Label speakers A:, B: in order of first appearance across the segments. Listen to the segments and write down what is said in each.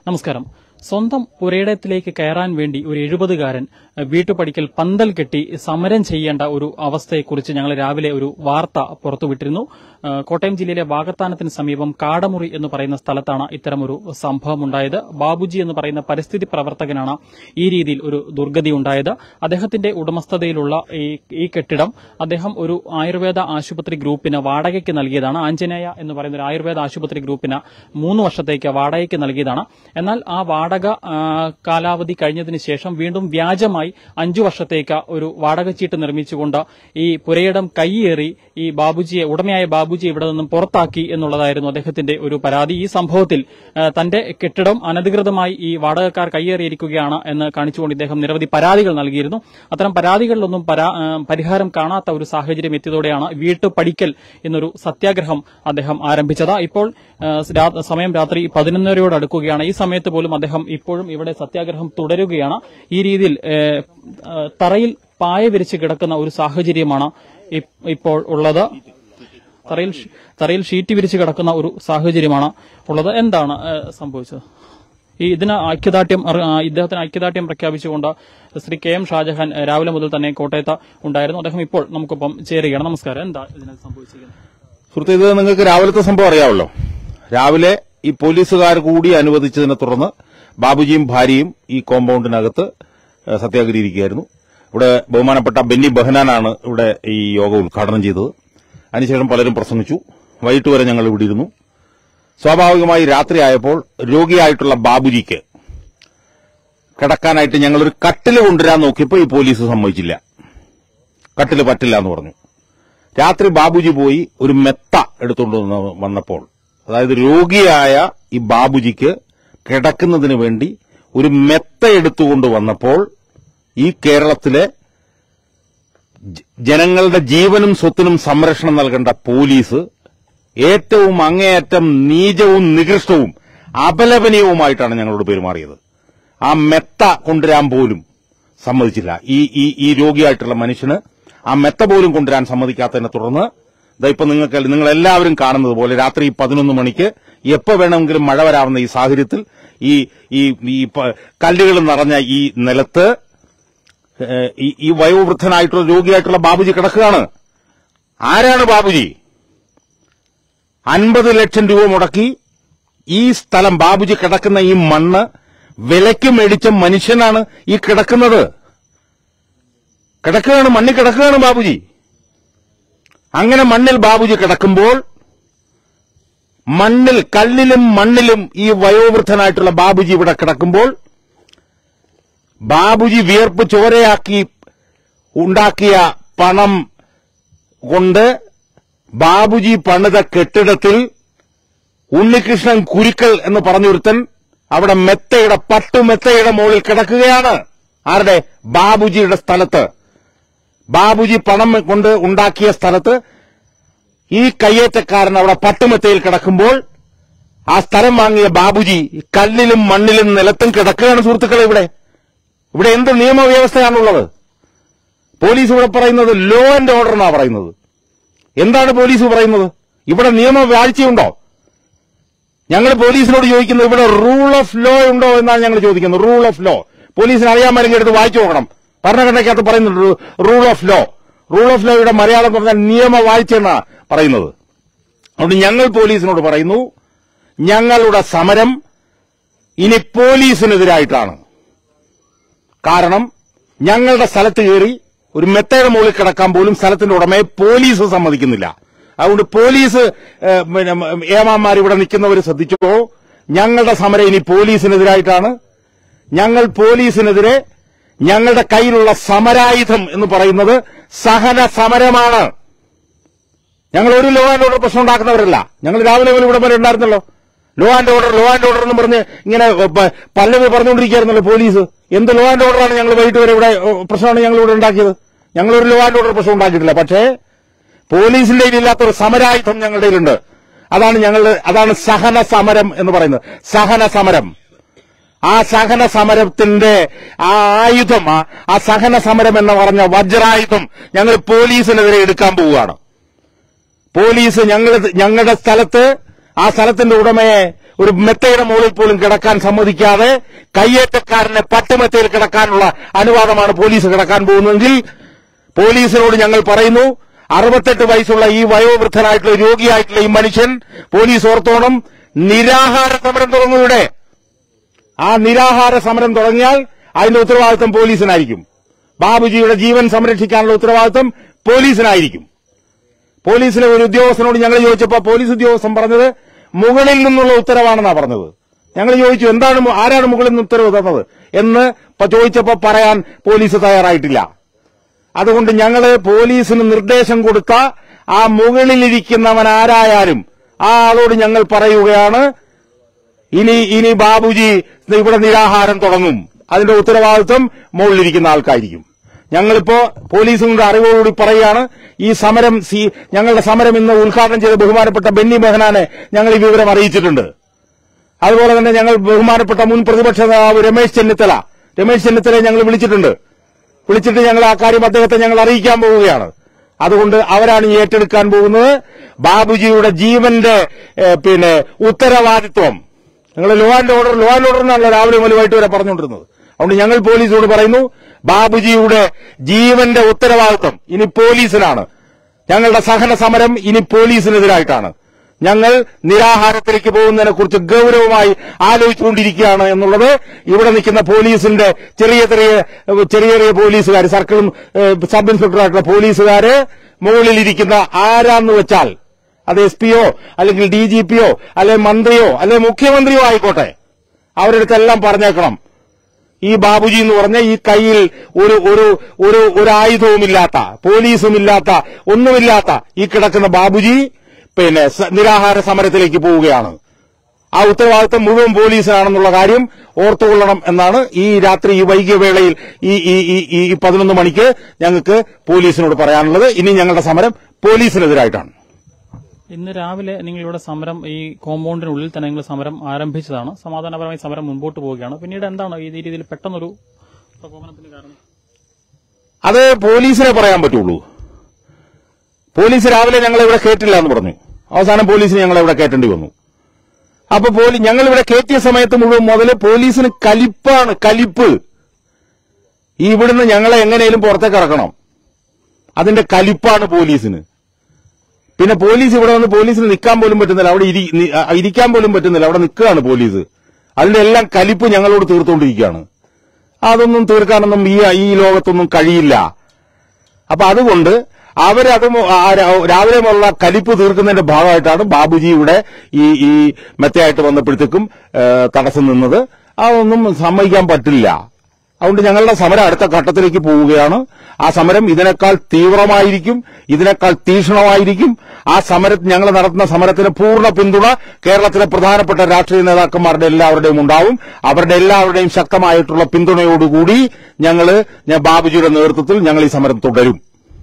A: നമസ്കാരം സ്വന്തം പുരയിടത്തിലേക്ക് കയറാൻ വേണ്ടി ഒരു എഴുപതുകാരൻ അഹ്, വീട്ടുപടിക്കൽ പന്തൽ കെട്ടി സമരം ചെയ്യേണ്ട ഒരു അവസ്ഥയെക്കുറിച്ച് ഞങ്ങൾ രാവിലെ ഒരു വാർത്ത പുറത്തുവിട്ടിരുന്നു അഹ്, കോട്ടയം ജില്ലയിലെ വാകത്താനത്തിന് സമീപം കാടമുറി എന്ന് പറയുന്ന സ്ഥലത്താണ് ഇത്തരമൊരു സംഭവം ഉണ്ടായത് ബാബുജി എന്ന് പറയുന്ന പരിസ്ഥിതി പ്രവർത്തകനാണ് ഈ രീതിയിൽ ഒരു ദുർഗതി ഉണ്ടായത് അദ്ദേഹത്തിന്റെ ഉടമസ്ഥതയിലുള്ള ഈ ഈ കെട്ടിടം അദ്ദേഹം ഒരു ആയുർവേദ ആശുപത്രി ഗ്രൂപ്പിന് വാടകയ്ക്ക് നൽകിയതാണ് ആഞ്ജനേയ എന്ന് പറയുന്ന ഒരു ആയുർവേദ ആശുപത്രി ഗ്രൂപ്പിന് മൂന്ന് വർഷത്തേക്ക് വാടകയ്ക്ക് നൽകിയതാണ് എന്നാൽ ആ വാടക ആ, കാലാവധി കഴിഞ്ഞതിന് ശേഷം വീണ്ടും വ്യാജമായി അഞ്ചു വർഷത്തേക്ക് ഒരു വാടക ചീട്ട് നിർമ്മിച്ചുകൊണ്ട് ഈ പുരയിടം കൈയേറി ഈ ബാബുജിയെ ഉടമയായ ബാബുജി ഇവിടെ നിന്നും പുറത്താക്കി എന്നുള്ളതായിരുന്നു അദ്ദേഹത്തിന്റെ ഒരു പരാതി ഈ സംഭവത്തിൽ ആ, തന്റെ കെട്ടിടം അനധികൃതമായി ഈ വാടകക്കാർ കൈയേറിയിരിക്കുകയാണ് എന്ന് കാണിച്ചുകൊണ്ട് ഇദ്ദേഹം നിരവധി പരാതികൾ നൽകിയിരുന്നു അത്തരം പരാതികളിലൊന്നും പരാ- ആ, പരിഹാരം കാണാത്ത ഒരു സാഹചര്യം എത്തിയതോടെയാണ് വീട്ടുപടിക്കൽ എന്നൊരു സത്യാഗ്രഹം അദ്ദേഹം ആരംഭിച്ചത് ഇപ്പോൾ ആ, രാ- സമയം രാത്രി പതിനൊന്നരയോട് അടുക്കുകയാണ് ഈ സമയത്ത് പോലും അദ്ദേഹം ഇപ്പോഴും ഇവിടെ സത്യാഗ്രഹം തുടരുകയാണ് ഈ രീതിയിൽ ഏ, ആ, തറയിൽ പായ വിരിച്ച് കിടക്കുന്ന ഒരു സാഹചര്യമാണ് ഇ- ഇപ്പോൾ ഉള്ളത് തറയിൽ ഷീ- തറയിൽ ഷീറ്റ് വിരിച്ച് കിടക്കുന്ന ഒരു സാഹചര്യമാണ് ഉള്ളത് എന്താണ് ഏ, സംഭവിച്ചത് ഈ ഇതിന് ഐക്യദാർഢ്യം അറി- ആ, ഇദ്ദേഹത്തിന് ഐക്യദാർഢ്യം പ്രഖ്യാപിച്ചുകൊണ്ട് ശ്രീ കെ എം ഷാജഹാൻ ഏ, രാവിലെ മുതൽ തന്നെ കോട്ടയത്ത് ഉണ്ടായിരുന്നു അദ്ദേഹം ഇപ്പോൾ നമുക്കൊപ്പം ചേരുകയാണ് നമസ്കാരം എന്താ ഇതിന് സംഭവിച്ചിരിക്കുന്നത്
B: സുഹൃത്തെ ഇത് നിങ്ങൾക്ക് രാവിലത്തെ സംഭവം അറിയാമല്ലോ രാവിലെ ഈ പോലീസുകാർ കൂടി അനുവദിച്ചതിനെ തുടർന്ന് ബാബുജിയും ഭാര്യയും ഈ കോമ്പൗണ്ടിനകത്ത് ഏഹ്, സത്യാഗ്രഹിക്കുകയായിരുന്നു ഇവിടെ ബഹുമാനപ്പെട്ട ബെന്നി ബഹനാനാണ് ഇവിടെ ഈ യോഗ ഉദ്ഘാടനം ചെയ്തത് അതിനുശേഷം പലരും പ്രസംഗിച്ചു വൈകിട്ട് വരെ ഞങ്ങൾ ഇവിടെ ഇരുന്നു സ്വാഭാവികമായി രാത്രിയായപ്പോൾ രോഗിയായിട്ടുള്ള ബാബുജിക്ക് കിടക്കാനായിട്ട് ഞങ്ങളൊരു കട്ടില് കൊണ്ടുവരാൻ നോക്കിയപ്പോൾ ഈ പോലീസ് സമ്മതിച്ചില്ല കട്ടില് പറ്റില്ല എന്ന് പറഞ്ഞു രാത്രി ബാബുജി പോയി ഒരു മെത്ത എടുത്തുകൊണ്ട് വന്ന് വന്നപ്പോൾ അതായത് രോഗിയായ ഈ ബാബുജിക്ക് കിടക്കുന്നതിന് വേണ്ടി ഒരു മെത്ത എടുത്തുകൊണ്ട് വന്നപ്പോൾ ഈ കേരളത്തിലെ ജ- ജനങ്ങളുടെ ജീവനും സ്വത്തിനും സംരക്ഷണം നൽകേണ്ട പോലീസ് ഏറ്റവും അങ്ങേയറ്റം നീചവും നികൃഷ്ടവും അപലപനീയവുമായിട്ടാണ് ഞങ്ങളോട് പെരുമാറിയത് ആ മെത്ത കൊണ്ടുവരാൻ പോലും സമ്മതിച്ചില്ല ഈ ഈ ഈ രോഗിയായിട്ടുള്ള മനുഷ്യന് ആ മെത്ത പോലും കൊണ്ടുവരാൻ സമ്മതിക്കാത്തതിനെ തുടർന്ന് ദാ ഇപ്പൊ നിങ്ങൾക്ക് നിങ്ങൾ എല്ലാവരും കാണുന്നത് പോലെ രാത്രി പതിനൊന്ന് മണിക്ക് എപ്പോ വേണമെങ്കിലും മഴ വരാവുന്ന ഈ സാഹചര്യത്തിൽ ഈ ഈ ഈ പ- കല്ലുകൾ നിറഞ്ഞ ഈ നിലത്ത് ഏഹ്, ഈ ഈ വയോവൃദ്ധനായിട്ടുള്ള രോഗിയായിട്ടുള്ള ബാബുജി കിടക്കുകയാണ് ആരാണ് ബാബുജി അൻപത് ലക്ഷം രൂപ മുടക്കി ഈ സ്ഥലം ബാബുജി കിടക്കുന്ന ഈ മണ്ണ് വിലയ്ക്ക് മേടിച്ച മനുഷ്യനാണ് ഈ കിടക്കുന്നത് കിടക്കുകയാണ് മണ്ണിൽ കിടക്കുകയാണ് ബാബുജി അങ്ങനെ മണ്ണിൽ ബാബുജി കിടക്കുമ്പോൾ മണ്ണിൽ കല്ലിലും മണ്ണിലും ഈ വയോവൃദ്ധനായിട്ടുള്ള ബാബുജി ഇവിടെ കിടക്കുമ്പോൾ ബാബുജി വിയർപ്പ് ചോരയാക്കി ഉണ്ടാക്കിയ പണം കൊണ്ട് ബാബുജി പണിത കെട്ടിടത്തിൽ ഉണ്ണികൃഷ്ണൻ കുരുക്കൽ എന്ന് പറഞ്ഞൊരുത്തൻ അവിടെ മെത്തയുടെ പട്ടുമെത്തയുടെ മുകളിൽ കിടക്കുകയാണ് ആരുടെ ബാബുജിയുടെ സ്ഥലത്ത് ബാബുജി പണം കൊണ്ട് ഉണ്ടാക്കിയ സ്ഥലത്ത് ഈ കയ്യേറ്റക്കാരൻ അവിടെ പട്ടുമെത്തയിൽ കിടക്കുമ്പോൾ ആ സ്ഥലം വാങ്ങിയ ബാബുജി കല്ലിലും മണ്ണിലും നിലത്തും കിടക്കുകയാണ് സുഹൃത്തുക്കളെ ഇവിടെ ഇവിടെ എന്ത് നിയമവ്യവസ്ഥയാണുള്ളത് പോലീസ് ഇവിടെ പറയുന്നത് ലോ ആൻഡ് ഓർഡർ എന്നാണ് പറയുന്നത് എന്താണ് പോലീസ് പറയുന്നത് ഇവിടെ നിയമവാഴ്ചയുണ്ടോ ഞങ്ങൾ പോലീസിനോട് ചോദിക്കുന്നത് ഇവിടെ റൂൾ ഓഫ് ലോ ഉണ്ടോ എന്നാണ് ഞങ്ങൾ ചോദിക്കുന്നത് റൂൾ ഓഫ് ലോ പോലീസിന് അറിയാമെങ്കിൽ എടുത്ത് വായിച്ചു നോക്കണം ഭരണഘടനയ്ക്കകത്ത് പറയുന്നുണ്ട് rule of law rule of ലോയുടെ മലയാളം പറഞ്ഞാൽ നിയമവാഴ്ച എന്നാണ് പറയുന്നത് അതുകൊണ്ട് ഞങ്ങൾ പോലീസിനോട് പറയുന്നു ഞങ്ങളുടെ സമരം ഇനി പോലീസിനെതിരായിട്ടാണ് കാരണം ഞങ്ങളുടെ സ്ഥലത്ത് കയറി ഒരു മെത്തയുടെ മുകളിൽ കിടക്കാൻ പോലും സ്ഥലത്തിന്റെ ഉടമയെ പോലീസ് സമ്മതിക്കുന്നില്ല അതുകൊണ്ട് പോലീസ് ഏഹ്, പിന്നെ ഏമാന്മാർ ഇവിടെ നിൽക്കുന്നവർ ശ്രദ്ധിച്ചോ ഞങ്ങളുടെ സമരം ഇനി പോലീസിനെതിരായിട്ടാണ് ഞങ്ങൾ പോലീസിനെതിരെ ഞങ്ങളുടെ കയ്യിലുള്ള സമരായുധം എന്ന് പറയുന്നത് സഹന സമരമാണ് ഞങ്ങൾ ഒരു ലോ ആൻഡ് ഓർഡർ പ്രശ്നം ഉണ്ടാക്കുന്നവരല്ല ഞങ്ങൾ രാവിലെ മുതൽ ഇവിടെ വരെ ഉണ്ടായിരുന്നല്ലോ law and order law and order എന്ന് പറഞ്ഞ് ഇങ്ങനെ പ- പല്ലവി പറഞ്ഞുകൊണ്ടിരിക്കുകയായിരുന്നല്ലോ പോലീസ് എന്ത് ലോ ആൻഡ് ഓർഡറാണ് ഞങ്ങൾ വൈകിട്ട് വരെ ഇവിടെ ഏ, പ്രശ്നമാണ് ഞങ്ങൾ ഇവിടെ ഉണ്ടാക്കിയത് ഞങ്ങൾ ഒരു ലോ ആൻഡ് ഓർഡർ പ്രശ്നം ഉണ്ടാക്കിയിട്ടില്ല പക്ഷേ പോലീസിന്റെ ഇല്ലാത്തൊരു സമരായുധം ഞങ്ങളുടെ കയ്യിലുണ്ട് അതാണ് ഞങ്ങൾ അതാണ് സഹന സമരം എന്ന് പറയുന്നത് സഹന സമരം ആ സഹന സമരത്തിന്റെ ആ ആയുധം ആ- ആ സഹന സമരം എന്ന് പറഞ്ഞ വജ്രായുധം ഞങ്ങൾ പോലീസിനെതിരെ എടുക്കാൻ പോവുകയാണ് പോലീസ് ഞങ്ങൾ ഞങ്ങളുടെ സ്ഥലത്ത് ആ സ്ഥലത്തിന്റെ ഉടമയെ ഒരു മെത്തയുടെ മുകളിൽ പോലും കിടക്കാൻ സമ്മതിക്കാതെ കയ്യേറ്റക്കാരനെ പട്ടുമെത്തയിൽ കിടക്കാനുള്ള അനുവാദമാണ് പോലീസ് കിടക്കാൻ പോകുന്നതെങ്കിൽ പോലീസിനോട് ഞങ്ങൾ പറയുന്നു അറുപത്തെട്ട് വയസ്സുള്ള ഈ വയോവൃദ്ധനായിട്ടുള്ള രോഗിയായിട്ടുള്ള ഈ മനുഷ്യൻ പോലീസ് ഓർത്തോണം നിരാഹാര സമരം തുടങ്ങുവിടെ ആ നിരാഹാര സമരം തുടങ്ങിയാൽ അതിന്റെ ഉത്തരവാദിത്വം പോലീസിനായിരിക്കും ബാബുജിയുടെ ജീവൻ സംരക്ഷിക്കാനുള്ള ഉത്തരവാദിത്വം പോലീസിനായിരിക്കും പോലീസിലെ ഒരു ഉദ്യോഗസ്ഥനോട് ഞങ്ങൾ ചോദിച്ചപ്പോൾ പോലീസ് ഉദ്യോഗസ്ഥൻ പറഞ്ഞത് മുകളിൽ നിന്നുള്ള ഉത്തരവാണെന്നാണ് പറഞ്ഞത് ഞങ്ങൾ ചോദിച്ചു എന്താണ് മു- ആരാണ് മുകളിൽ നിന്ന് ഉത്തരവ് തന്നത് എന്ന് ഇപ്പൊ ചോദിച്ചപ്പോൾ പറയാൻ പോലീസ് തയ്യാറായിട്ടില്ല അതുകൊണ്ട് ഞങ്ങള് പോലീസിന് നിർദ്ദേശം കൊടുത്ത ആ മുകളിലിരിക്കുന്നവൻ ആരായാലും ആ ആളോട് ഞങ്ങൾ പറയുകയാണ് ഇനി ഇനി ബാബുജി ഇവിടെ നിരാഹാരം തുടങ്ങും അതിന്റെ ഉത്തരവാദിത്വം മുകളിലിരിക്കുന്ന ആൾക്കായിരിക്കും ഞങ്ങളിപ്പോ പോലീസിന്റെ അറിവോടുകൂടി പറയുകയാണ് ഈ സമരം സി ഞങ്ങളുടെ സമരം ഇന്ന് ഉദ്ഘാടനം ചെയ്ത ബഹുമാനപ്പെട്ട ബെന്നി മെഹനാനെ ഞങ്ങൾ ഈ വിവരം അറിയിച്ചിട്ടുണ്ട് അതുപോലെ തന്നെ ഞങ്ങൾ ബഹുമാനപ്പെട്ട മുൻ പ്രതിപക്ഷ നേതാവ് രമേശ് ചെന്നിത്തല രമേശ് ചെന്നിത്തലയെ ഞങ്ങൾ വിളിച്ചിട്ടുണ്ട് വിളിച്ചിട്ട് ഞങ്ങൾ ആ കാര്യം അദ്ദേഹത്തെ ഞങ്ങൾ അറിയിക്കാൻ പോവുകയാണ് അതുകൊണ്ട് അവരാണ് ഈ ഏറ്റെടുക്കാൻ പോകുന്നത് ബാബുജിയുടെ ജീവന്റെ ഏഹ്, പിന്നെ ഉത്തരവാദിത്വം നിങ്ങൾ law and order law and order എന്നാണല്ലോ രാവിലെ മുതൽ വൈകിട്ട് വരെ പറഞ്ഞുകൊണ്ടിരുന്നത് അതുകൊണ്ട് ഞങ്ങൾ പോലീസിനോട് പറയുന്നു ബാബുജിയുടെ ജീവന്റെ ഉത്തരവാദിത്വം ഇനി പോലീസിനാണ് ഞങ്ങളുടെ സഹന സമരം ഇനി പോലീസിനെതിരായിട്ടാണ് ഞങ്ങൾ നിരാഹാരത്തിലേക്ക് പോകുന്നതിനെ കുറിച്ച് ഗൌരവമായി ആലോചിച്ചുകൊണ്ടിരിക്കുകയാണ് എന്നുള്ളത് ഇവിടെ നിൽക്കുന്ന പോലീസിന്റെ ചെറിയ ചെറിയ ചെറിയ ചെറിയ പോലീസുകാർ സർക്കിളും ഏഹ്, സബ് ഇൻസ്പെക്ടറായിട്ടുള്ള പോലീസുകാര് മുകളിലിരിക്കുന്ന ആരാന്ന് വെച്ചാൽ അത് എസ് പിയോ അല്ലെങ്കിൽ ഡി ജി പിയോ അല്ലെങ്കിൽ മന്ത്രിയോ അല്ലെങ്കിൽ മുഖ്യമന്ത്രിയോ ആയിക്കോട്ടെ അവരുടെ അടുത്തെല്ലാം പറഞ്ഞേക്കണം ഈ ബാബുജി എന്ന് പറഞ്ഞ ഈ കയ്യിൽ ഒരു ഒരു ഒരു ഒരു ആയുധവുമില്ലാത്ത പോലീസുമില്ലാത്ത ഒന്നുമില്ലാത്ത ഈ കിടക്കുന്ന ബാബുജി പിന്നെ സ- നിരാഹാര സമരത്തിലേക്ക് പോവുകയാണ് ആ ഉത്തരവാദിത്തം മുഴുവൻ പോലീസിനാണെന്നുള്ള കാര്യം ഓർത്തുകൊള്ളണം എന്നാണ് ഈ രാത്രി ഈ വൈകിയ വേളയിൽ ഈ ഈ ഈ- ഈ ഈ പതിനൊന്ന് മണിക്ക് ഞങ്ങൾക്ക് പോലീസിനോട് പറയാനുള്ളത് ഇനി ഞങ്ങളുടെ സമരം പോലീസിനെതിരായിട്ടാണ്
A: ഇന്ന് രാവിലെ നിങ്ങളിവിടെ സമരം ഈ കോമ്പൗണ്ടിനുള്ളിൽ തന്നെ നിങ്ങൾ സമരം ആരംഭിച്ചതാണ് സമാധാനപരമായി സമരം മുൻപോട്ട് പോവുകയാണ് പിന്നീട് എന്താണ് ഈ രീതിയിൽ പെട്ടെന്നൊരു പ്രകോപനത്തിന് കാരണം
B: അത് പോലീസിനെ പറയാൻ പറ്റുള്ളൂ പോലീസ് രാവിലെ ഞങ്ങളെ ഇവിടെ കേട്ടില്ല എന്ന് പറഞ്ഞു അവസാനം പോലീസിന് ഞങ്ങളെ ഇവിടെ കേട്ടേണ്ടി വന്നു അപ്പൊ പോലീ ഞങ്ങൾ ഇവിടെ കയറ്റിയ സമയത്ത് മുഴുവൻ മുതൽ പോലീസിന് കലിപ്പാണ് കലിപ്പ് ഈ ഇവിടുന്ന് ഞങ്ങളെ എങ്ങനെയും പുറത്തേക്ക് ഇറക്കണം അതിന്റെ കലിപ്പാണ് പോലീസിന് പിന്നെ പോലീസ് ഇവിടെ വന്ന് പോലീസിന് നിൽക്കാൻ പോലും പറ്റുന്നില്ല അവിടെ ഇരി- നി- അ- ഇരിക്കാൻ പോലും പറ്റുന്നില്ല അവിടെ നിൽക്കുകയാണ് പോലീസ് അതിന്റെ എല്ലാം കലിപ്പ് ഞങ്ങളോട് തീർത്തുകൊണ്ടിരിക്കുകയാണ് അതൊന്നും തീർക്കാനൊന്നും ഈ ഈ ലോകത്തൊന്നും കഴിയില്ല അപ്പൊ അതുകൊണ്ട് അവരത് മു- ആ രാ- രാവിലെ മുതലുള്ള കലിപ്പ് തീർക്കുന്നതിന്റെ ഭാഗമായിട്ടാണ് ബാബുജി ഇവിടെ ഈ ഈ മെത്തയായിട്ട് വന്നപ്പോഴത്തേക്കും ഏ, തടസ്സം നിന്നത് അതൊന്നും സമ്മതിക്കാൻ പറ്റില്ല അതുകൊണ്ട് ഞങ്ങളുടെ സമരം അടുത്ത ഘട്ടത്തിലേക്ക് പോവുകയാണ് ആ സമരം ഇതിനേക്കാൾ തീവ്രമായിരിക്കും ഇതിനേക്കാൾ തീക്ഷ്ണമായിരിക്കും ആ സമരം ഞങ്ങൾ നടത്തുന്ന സമരത്തിന് പൂർണ്ണ പിന്തുണ കേരളത്തിലെ പ്രധാനപ്പെട്ട രാഷ്ട്രീയ നേതാക്കന്മാരുടെ എല്ലാവരുടെയും ഉണ്ടാവും അവരുടെ എല്ലാവരുടെയും ശക്തമായിട്ടുള്ള പിന്തുണയോടുകൂടി ഞങ്ങള് ഞാൻ ബാബുജിയുടെ നേതൃത്വത്തിൽ ഞങ്ങൾ ഈ സമരം തുടരും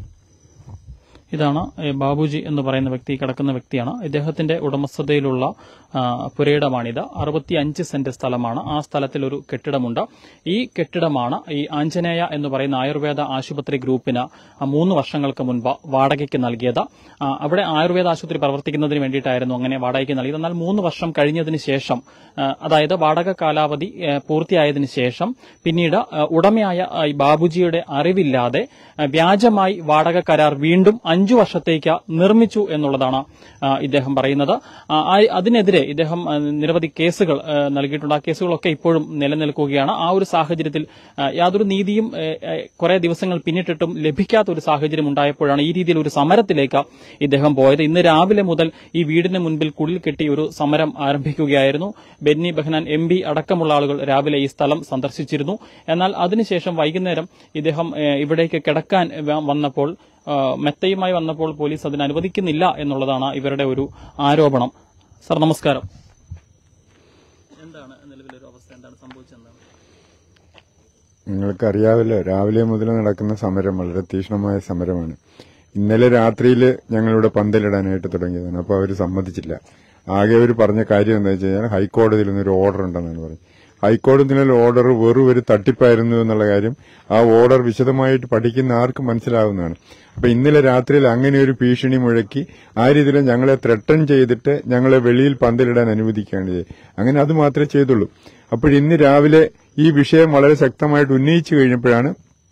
A: ഇതാണ് ഏ, ബാബുജി എന്ന് പറയുന്ന വ്യക്തി കിടക്കുന്ന വ്യക്തിയാണ് ഇദ്ദേഹത്തിന്റെ ഉടമസ്ഥതയിലുള്ള ആ, പുരയിടമാണിത് അറുപത്തി അഞ്ച് സെന്റ് സ്ഥലമാണ് ആ സ്ഥലത്തിൽ ഒരു കെട്ടിടമുണ്ട് ഈ കെട്ടിടമാണ് ഈ ആഞ്ജനേയ എന്ന് പറയുന്ന ആയുർവേദ ആശുപത്രി ഗ്രൂപ്പിന് ആ, മൂന്ന് വർഷങ്ങൾക്ക് മുൻപ് വാടകയ്ക്ക് നൽകിയത് ആ, അവിടെ ആയുർവേദ ആശുപത്രി പ്രവർത്തിക്കുന്നതിന് വേണ്ടിയിട്ടായിരുന്നു അങ്ങനെ വാടകയ്ക്ക് നൽകിയത് എന്നാൽ മൂന്ന് വർഷം കഴിഞ്ഞതിന് ശേഷം ആ, അതായത് വാടക കാലാവധി ഏ, പൂർത്തിയായതിനു ശേഷം പിന്നീട് ആ, ഉടമയായ ആ, ഈ ബാബുജിയുടെ അറിവില്ലാതെ ആ, വ്യാജമായി വാടക കരാർ വീണ്ടും അഞ്ചു വർഷത്തേക്ക് നിർമ്മിച്ചു എന്നുള്ളതാണ് ആ, ഇദ്ദേഹം പറയുന്നത് ആ, ആ- അതിനെതിരെ ഇദ്ദേഹം ആ, നിരവധി കേസുകൾ ആ, നൽകിയിട്ടുണ്ട് ആ കേസുകളൊക്കെ ഇപ്പോഴും നിലനിൽക്കുകയാണ് ആ ഒരു സാഹചര്യത്തിൽ ആ, യാതൊരു നീതിയും ഏ, ഏ, കുറെ ദിവസങ്ങൾ പിന്നിട്ടിട്ടും ലഭിക്കാത്ത ഒരു സാഹചര്യം ഉണ്ടായപ്പോഴാണ് ഈ രീതിയിൽ ഒരു സമരത്തിലേക്ക് ഇദ്ദേഹം പോയത് ഇന്ന് രാവിലെ മുതൽ ഈ വീടിന് മുൻപിൽ കുടിൽ കെട്ടി ഒരു സമരം ആരംഭിക്കുകയായിരുന്നു ബെന്നി ബെഹ്നാൻ എം പി അടക്കമുള്ള ആളുകൾ രാവിലെ ഈ സ്ഥലം സന്ദർശിച്ചിരുന്നു എന്നാൽ അതിനുശേഷം വൈകുന്നേരം ഇദ്ദേഹം ഏ, ഇവിടേക്ക് കിടക്കാൻ വ- വന്നപ്പോൾ ആ, മെത്തയുമായി വന്നപ്പോൾ പോലീസ് അതിന് അനുവദിക്കുന്നില്ല എന്നുള്ളതാണ് ഇവരുടെ ഒരു ആരോപണം സർ നമസ്കാരം എന്താണ് നിലവിലൊരു അവസ്ഥ എന്താണ് സംഭവിച്ചെന്താണ്
C: നിങ്ങൾക്കറിയാവല്ലോ രാവിലെ മുതൽ നടക്കുന്ന സമരം വളരെ തീക്ഷ്ണമായ സമരമാണ് ഇന്നലെ രാത്രിയിൽ ഞങ്ങളിവിടെ പന്തലിടാനായിട്ട് തുടങ്ങിയതാണ് അപ്പോൾ അവർ സമ്മതിച്ചില്ല ആകെ അവർ പറഞ്ഞ കാര്യം എന്താ വെച്ച് കഴിഞ്ഞാൽ ഹൈക്കോടതിയിൽ നിന്നൊരു ഓർഡർ ഉണ്ടെന്നാണ് പറഞ്ഞത് ഹൈക്കോടതിയിലെ ഓർഡർ വെറും ഒരു തട്ടിപ്പായിരുന്നു എന്നുള്ള കാര്യം ആ ഓർഡർ വിശദമായിട്ട് പഠിക്കുന്ന ആർക്കും മനസ്സിലാവുന്നതാണ് അപ്പൊ ഇന്നലെ രാത്രിയിൽ അങ്ങനെ ഒരു ഭീഷണി മുഴക്കി ആ രീതിയിൽ ഞങ്ങളെ ത്രട്ടൺ ചെയ്തിട്ട് ഞങ്ങളെ വെളിയിൽ പന്തലിടാൻ അനുവദിക്കുകയാണ് ചെയ്തത് അങ്ങനെ അത് മാത്രമേ ചെയ്തുള്ളൂ അപ്പോൾ ഇന്ന് രാവിലെ ഈ വിഷയം വളരെ ശക്തമായിട്ട് ഉന്നയിച്ചു കഴിഞ്ഞപ്പോഴാണ്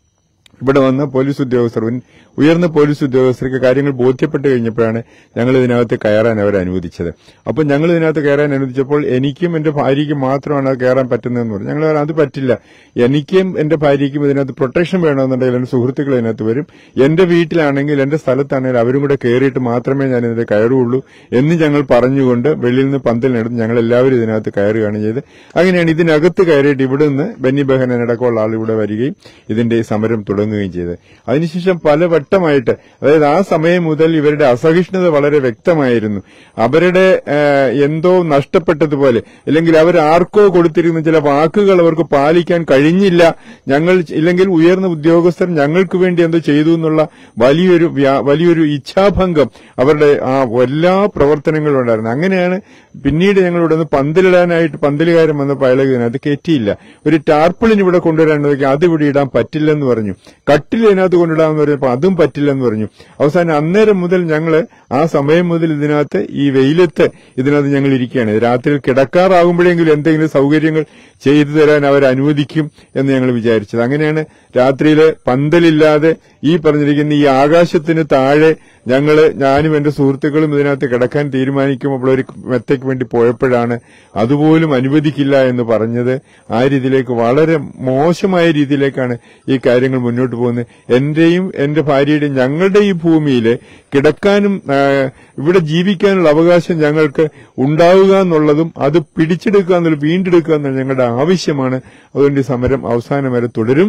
C: ഇവിടെ വന്ന പോലീസ് ഉദ്യോഗസ്ഥർ ഉൻ- ഉയർന്ന പോലീസ് ഉദ്യോഗസ്ഥർക്ക് കാര്യങ്ങൾ ബോധ്യപ്പെട്ട് കഴിഞ്ഞപ്പോഴാണ് ഞങ്ങൾ ഇതിനകത്ത് കയറാൻ അവർ അനുവദിച്ചത് അപ്പോൾ ഞങ്ങൾ ഇതിനകത്ത് കയറാൻ അനുവദിച്ചപ്പോൾ എനിക്കും എന്റെ ഭാര്യയ്ക്കും മാത്രമാണ് അത് കയറാൻ പറ്റുന്നതെന്ന് പറഞ്ഞു ഞങ്ങൾ പറഞ്ഞു, അത് പറ്റില്ല എനിക്കും എന്റെ ഭാര്യയ്ക്കും ഇതിനകത്ത് പ്രൊട്ടക്ഷൻ വേണമെന്നുണ്ടെങ്കിൽ എന്റെ സുഹൃത്തുക്കൾ ഇതിനകത്ത് വരും എന്റെ വീട്ടിലാണെങ്കിൽ എന്റെ സ്ഥലത്താണെങ്കിൽ അവരും കൂടെ കയറിയിട്ട് മാത്രമേ ഞാൻ ഇതിന്റെ കയറുള്ളൂ എന്ന് ഞങ്ങൾ പറഞ്ഞുകൊണ്ട് വെളിയിൽ നിന്ന് പന്തലിനെടുത്ത് ഞങ്ങൾ എല്ലാവരും ഇതിനകത്ത് കയറുകയാണ് ചെയ്ത് അങ്ങനെയാണ് ഇതിനകത്ത് കയറിയിട്ട് ഇവിടെ നിന്ന് ബെന്നി ബെഹനൻ അടക്കമുള്ള ആൾ ഇവിടെ വരികയും ഇതിന്റെ ഈ സമരം തുടങ്ങുകയും ചെയ്തത് അതിനുശേഷം പലവട്ടമായിട്ട് അതായത് ആ സമയം മുതൽ ഇവരുടെ അസഹിഷ്ണുത വളരെ വ്യക്തമായിരുന്നു അവരുടെ ആ, എന്തോ നഷ്ടപ്പെട്ടതുപോലെ അല്ലെങ്കിൽ അവർ ആർക്കോ കൊടുത്തിരുന്ന ചില വാക്കുകൾ അവർക്ക് പാലിക്കാൻ കഴിഞ്ഞില്ല ഞങ്ങൾ ഇല്ലെങ്കിൽ ഉയർന്ന ഉദ്യോഗസ്ഥർ ഞങ്ങൾക്ക് വേണ്ടി എന്തോ ചെയ്തു എന്നുള്ള വലിയൊരു വ്യാ- വലിയൊരു ഇച്ഛാഭംഗം അവരുടെ ആ എല്ലാ പ്രവർത്തനങ്ങളും ഉണ്ടായിരുന്നു അങ്ങനെയാണ് പിന്നീട് ഞങ്ങൾ ഇവിടെ നിന്ന് പന്തലിടാനായിട്ട് പന്തലുകാരൻ വന്നപ്പോൾ അയാളെ ഇതിനകത്ത് കയറ്റിയില്ല ഒരു ടാർപ്പിളിന് ഇവിടെ കൊണ്ടുവരാൻ നോക്കി അത് ഇവിടെ ഇടാൻ പറ്റില്ലെന്ന് പറഞ്ഞു കട്ടിൽ ഇതിനകത്ത് കൊണ്ടിടാമെന്ന് പറഞ്ഞപ്പോൾ അതും പറ്റില്ലെന്ന് പറഞ്ഞു അവസാനം അന്നേരം മുതൽ ഞങ്ങൾ ആ സമയം മുതൽ ഇതിനകത്ത് ഈ വെയിലത്ത് ഇതിനകത്ത് ഞങ്ങൾ ഇരിക്കുകയാണ് രാത്രിയിൽ കിടക്കാറാകുമ്പോഴെങ്കിലും എന്തെങ്കിലും സൗകര്യങ്ങൾ ചെയ്തു തരാൻ അവർ അനുവദിക്കും എന്ന് ഞങ്ങൾ വിചാരിച്ചത് അങ്ങനെയാണ് രാത്രിയിൽ പന്തലില്ലാതെ ഈ പറഞ്ഞിരിക്കുന്ന ഈ ആകാശത്തിന് താഴെ ഞങ്ങള് ഞാനും എന്റെ സുഹൃത്തുക്കളും ഇതിനകത്ത് കിടക്കാൻ തീരുമാനിക്കുമ്പോൾ ഒരു മെത്തയ്ക്ക് വേണ്ടി പോയപ്പോഴാണ് അതുപോലും അനുവദിക്കില്ല എന്ന് പറഞ്ഞത് ആ രീതിയിലേക്ക് വളരെ മോശമായ രീതിയിലേക്കാണ് ഈ കാര്യങ്ങൾ മുന്നോട്ട് പോകുന്നത് എന്റെയും എന്റെ ഭാര്യയുടെയും ഞങ്ങളുടെ ഈ ഭൂമിയിൽ കിടക്കാനും ആ, ഇവിടെ ജീവിക്കാനുള്ള അവകാശം ഞങ്ങൾക്ക് ഉണ്ടാവുക എന്നുള്ളതും അത് പിടിച്ചെടുക്കുക എന്നുള്ളത് വീണ്ടെടുക്കുക എന്നുള്ള ഞങ്ങളുടെ ആവശ്യമാണ് അതുകൊണ്ട് ഈ സമരം അവസാനം വരെ തുടരും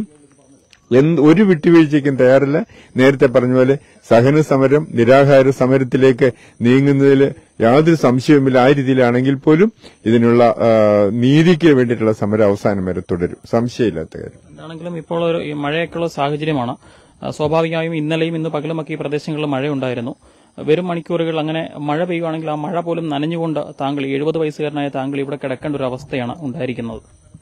C: എന്ത് ഒരു വിട്ടുവീഴ്ചയ്ക്കും തയ്യാറില്ല നേരത്തെ പറഞ്ഞ പോലെ സഹന സമരം നിരാഹാര സമരത്തിലേക്ക് നീങ്ങുന്നതിൽ യാതൊരു സംശയവുമില്ല ആ രീതിയിലാണെങ്കിൽ പോലും ഇതിനുള്ള ആ, നീതിക്ക് വേണ്ടിയിട്ടുള്ള സമരം അവസാനം വരെ തുടരും സംശയമില്ലാത്ത കാര്യം
A: എന്താണെങ്കിലും ഇപ്പോൾ ഒരു ഈ മഴയൊക്കെയുള്ള സാഹചര്യമാണ് ആ, സ്വാഭാവികമായും ഇന്നലെയും ഇന്ന് പകലുമൊക്കെ ഈ പ്രദേശങ്ങളിൽ മഴയുണ്ടായിരുന്നു വരും മണിക്കൂറുകൾ അങ്ങനെ മഴ പെയ്യുകയാണെങ്കിൽ ആ മഴ പോലും നനഞ്ഞുകൊണ്ട് താങ്കൾ എഴുപത് വയസ്സുകാരനായ താങ്കൾ ഇവിടെ കിടക്കേണ്ട ഒരു അവസ്ഥയാണ് ഉണ്ടായിരിക്കുന്നത്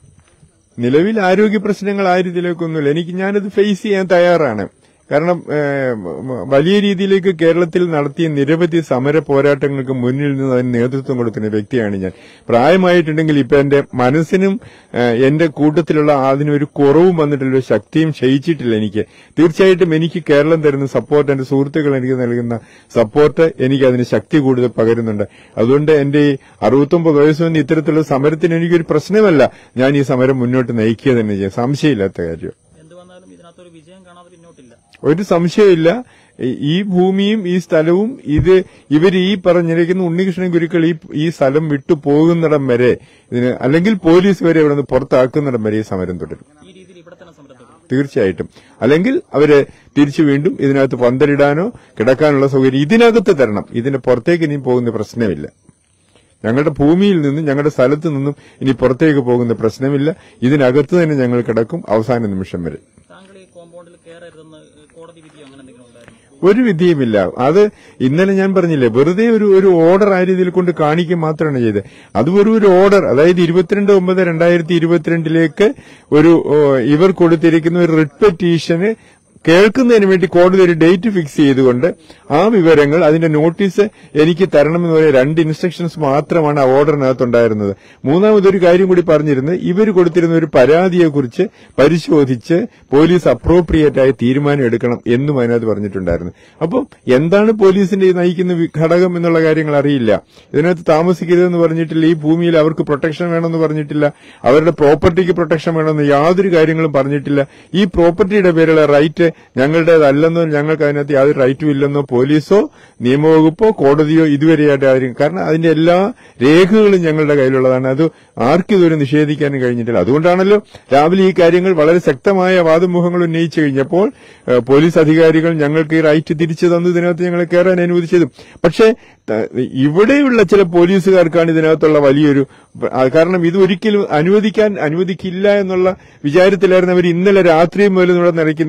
C: നിലവിൽ ആരോഗ്യ പ്രശ്നങ്ങൾ ആ രീതിയിലേക്കൊന്നുമില്ല എനിക്ക് ഞാനത് ഫേസ് ചെയ്യാൻ തയ്യാറാണ് കാരണം ഏഹ്, മ- വലിയ രീതിയിലേക്ക് കേരളത്തിൽ നടത്തിയ നിരവധി സമര പോരാട്ടങ്ങൾക്ക് മുന്നിൽ നിന്ന് അതിന് നേതൃത്വം കൊടുക്കുന്ന വ്യക്തിയാണ് ഞാൻ പ്രായമായിട്ടുണ്ടെങ്കിൽ ഇപ്പൊ എന്റെ മനസ്സിനും ഏഹ്, എന്റെ കൂട്ടത്തിലുള്ള അതിനൊരു കുറവും വന്നിട്ടില്ല ഒരു ശക്തിയും ക്ഷയിച്ചിട്ടില്ല എനിക്ക് തീർച്ചയായിട്ടും എനിക്ക് കേരളം തരുന്ന സപ്പോർട്ട് എന്റെ സുഹൃത്തുക്കൾ എനിക്ക് നൽകുന്ന സപ്പോർട്ട് എനിക്ക് അതിന് ശക്തി കൂടുതൽ പകരുന്നുണ്ട് അതുകൊണ്ട് എന്റെ ഈ അറുപത്തൊമ്പത് വയസ്സൊന്നും ഇത്തരത്തിലുള്ള സമരത്തിന് എനിക്കൊരു പ്രശ്നമല്ല ഞാൻ ഈ സമരം മുന്നോട്ട് നയിക്കുക തന്നെ ചെയ്യും സംശയമില്ലാത്ത കാര്യം
A: എന്ത് വന്നാലും ഇതിനകത്തൊരു വിജയം കാണാതെ പിന്നോട്ടില്ല
C: ഒരു സംശയമില്ല ഈ- ഈ ഭൂമിയും ഈ സ്ഥലവും ഇത് ഇവർ ഈ പറഞ്ഞിരിക്കുന്ന ഉണ്ണികൃഷ്ണൻ ഗുരുക്കൾ ഈ ഈ സ്ഥലം വിട്ടു പോകുന്നിടം വരെ ഇതിന് അല്ലെങ്കിൽ പോലീസ് വരെ ഇവിടെ നിന്ന് പുറത്താക്കുന്നിടം വരെ ഈ സമരം തുടരും
A: ഈ രീതിയിൽ ഇവിടെ തന്നെ സമരം തുടരും.
C: തീർച്ചയായിട്ടും അല്ലെങ്കിൽ അവര് തിരിച്ചു വീണ്ടും ഇതിനകത്ത് പന്തലിടാനോ കിടക്കാനുള്ള സൗകര്യം ഇതിനകത്ത് തരണം ഇതിന് പുറത്തേക്ക് ഇനിയും പോകുന്ന പ്രശ്നമില്ല ഞങ്ങളുടെ ഭൂമിയിൽ നിന്നും ഞങ്ങളുടെ സ്ഥലത്ത് നിന്നും ഇനി പുറത്തേക്ക് പോകുന്ന പ്രശ്നമില്ല ഇതിനകത്ത് തന്നെ ഞങ്ങൾ കിടക്കും അവസാന നിമിഷം വരെ
A: താങ്കൾ ഈ കോമ്പൗണ്ടിൽ കയറരുതെന്ന് കോടതി വിധിയോ അങ്ങനെ എന്തെങ്കിലും ഉണ്ടായിരുന്നു
C: ഒരു വിധിയുമില്ല അത് ഇന്നലെ ഞാൻ പറഞ്ഞില്ലേ വെറുതെ ഒരു ഒരു ഓർഡർ ആ രീതിയിൽ കൊണ്ട് കാണിക്കുക മാത്രമാണ് ചെയ്തത് അത് വെറും ഒരു ഓർഡർ അതായത് ഇരുപത്തിരണ്ട് ഒമ്പത് രണ്ടായിരത്തി ഇരുപത്തിരണ്ടിലേക്ക് ഒരു ഓ, ഇവർ കൊടുത്തിരിക്കുന്ന ഒരു റിട്ട് പെറ്റീഷന് കേൾക്കുന്നതിന് വേണ്ടി കോടതി ഒരു ഡേറ്റ് ഫിക്സ് ചെയ്തുകൊണ്ട് ആ വിവരങ്ങൾ അതിന്റെ നോട്ടീസ് എനിക്ക് തരണമെന്ന് പറയുന്ന രണ്ട് ഇൻസ്ട്രക്ഷൻസ് മാത്രമാണ് ആ ഓർഡറിനകത്തുണ്ടായിരുന്നത് മൂന്നാമതൊരു കാര്യം കൂടി പറഞ്ഞിരുന്നത് ഇവർ കൊടുത്തിരുന്ന ഒരു പരാതിയെക്കുറിച്ച് പരിശോധിച്ച് പോലീസ് അപ്രോപ്രിയേറ്റ് ആയ തീരുമാനം എടുക്കണം എന്നും അതിനകത്ത് പറഞ്ഞിട്ടുണ്ടായിരുന്നു അപ്പം എന്താണ് പോലീസിന്റെ ഈ നയിക്കുന്ന വി- ഘടകം എന്നുള്ള കാര്യങ്ങൾ അറിയില്ല ഇതിനകത്ത് താമസിക്കരുതെന്ന് പറഞ്ഞിട്ടില്ല ഈ ഭൂമിയിൽ അവർക്ക് പ്രൊട്ടക്ഷൻ വേണമെന്ന് പറഞ്ഞിട്ടില്ല അവരുടെ പ്രോപ്പർട്ടിക്ക് പ്രൊട്ടക്ഷൻ വേണമെന്ന് യാതൊരു കാര്യങ്ങളും പറഞ്ഞിട്ടില്ല ഈ പ്രോപ്പർട്ടിയുടെ പേരുള്ള റൈറ്റ് ഞങ്ങളുടേതല്ലെന്നോ ഞങ്ങൾക്ക് അതിനകത്ത് യാതൊരു റൈറ്റും ഇല്ലെന്നോ പോലീസോ നിയമവകുപ്പോ കോടതിയോ ഇതുവരെയായിട്ട് ആരും കാരണം അതിന്റെ എല്ലാ രേഖകളും ഞങ്ങളുടെ കയ്യിലുള്ളതാണ് അത് ആർക്കും ഇതുവരെ നിഷേധിക്കാനും കഴിഞ്ഞിട്ടില്ല അതുകൊണ്ടാണല്ലോ രാവിലെ ഈ കാര്യങ്ങൾ വളരെ ശക്തമായ വാദമുഖങ്ങൾ ഉന്നയിച്ചു കഴിഞ്ഞപ്പോൾ ഏഹ്, പോലീസ് അധികാരികൾ ഞങ്ങൾക്ക് ഈ റൈറ്റ് തിരിച്ചു തന്നു ഇതിനകത്ത് ഞങ്ങളെ കയറാൻ അനുവദിച്ചതും പക്ഷേ ത- ഇവിടെയുള്ള ചില പോലീസുകാർക്കാണ് ഇതിനകത്തുള്ള വലിയൊരു ആ, കാരണം ഇത് ഒരിക്കലും അനുവദിക്കാൻ അനുവദിക്കില്ല എന്നുള്ള വിചാരത്തിലായിരുന്നു അവർ ഇന്നലെ രാത്രി മുതൽ ഇവിടെ നിറയ്ക്കുന്ന വലിയൊരു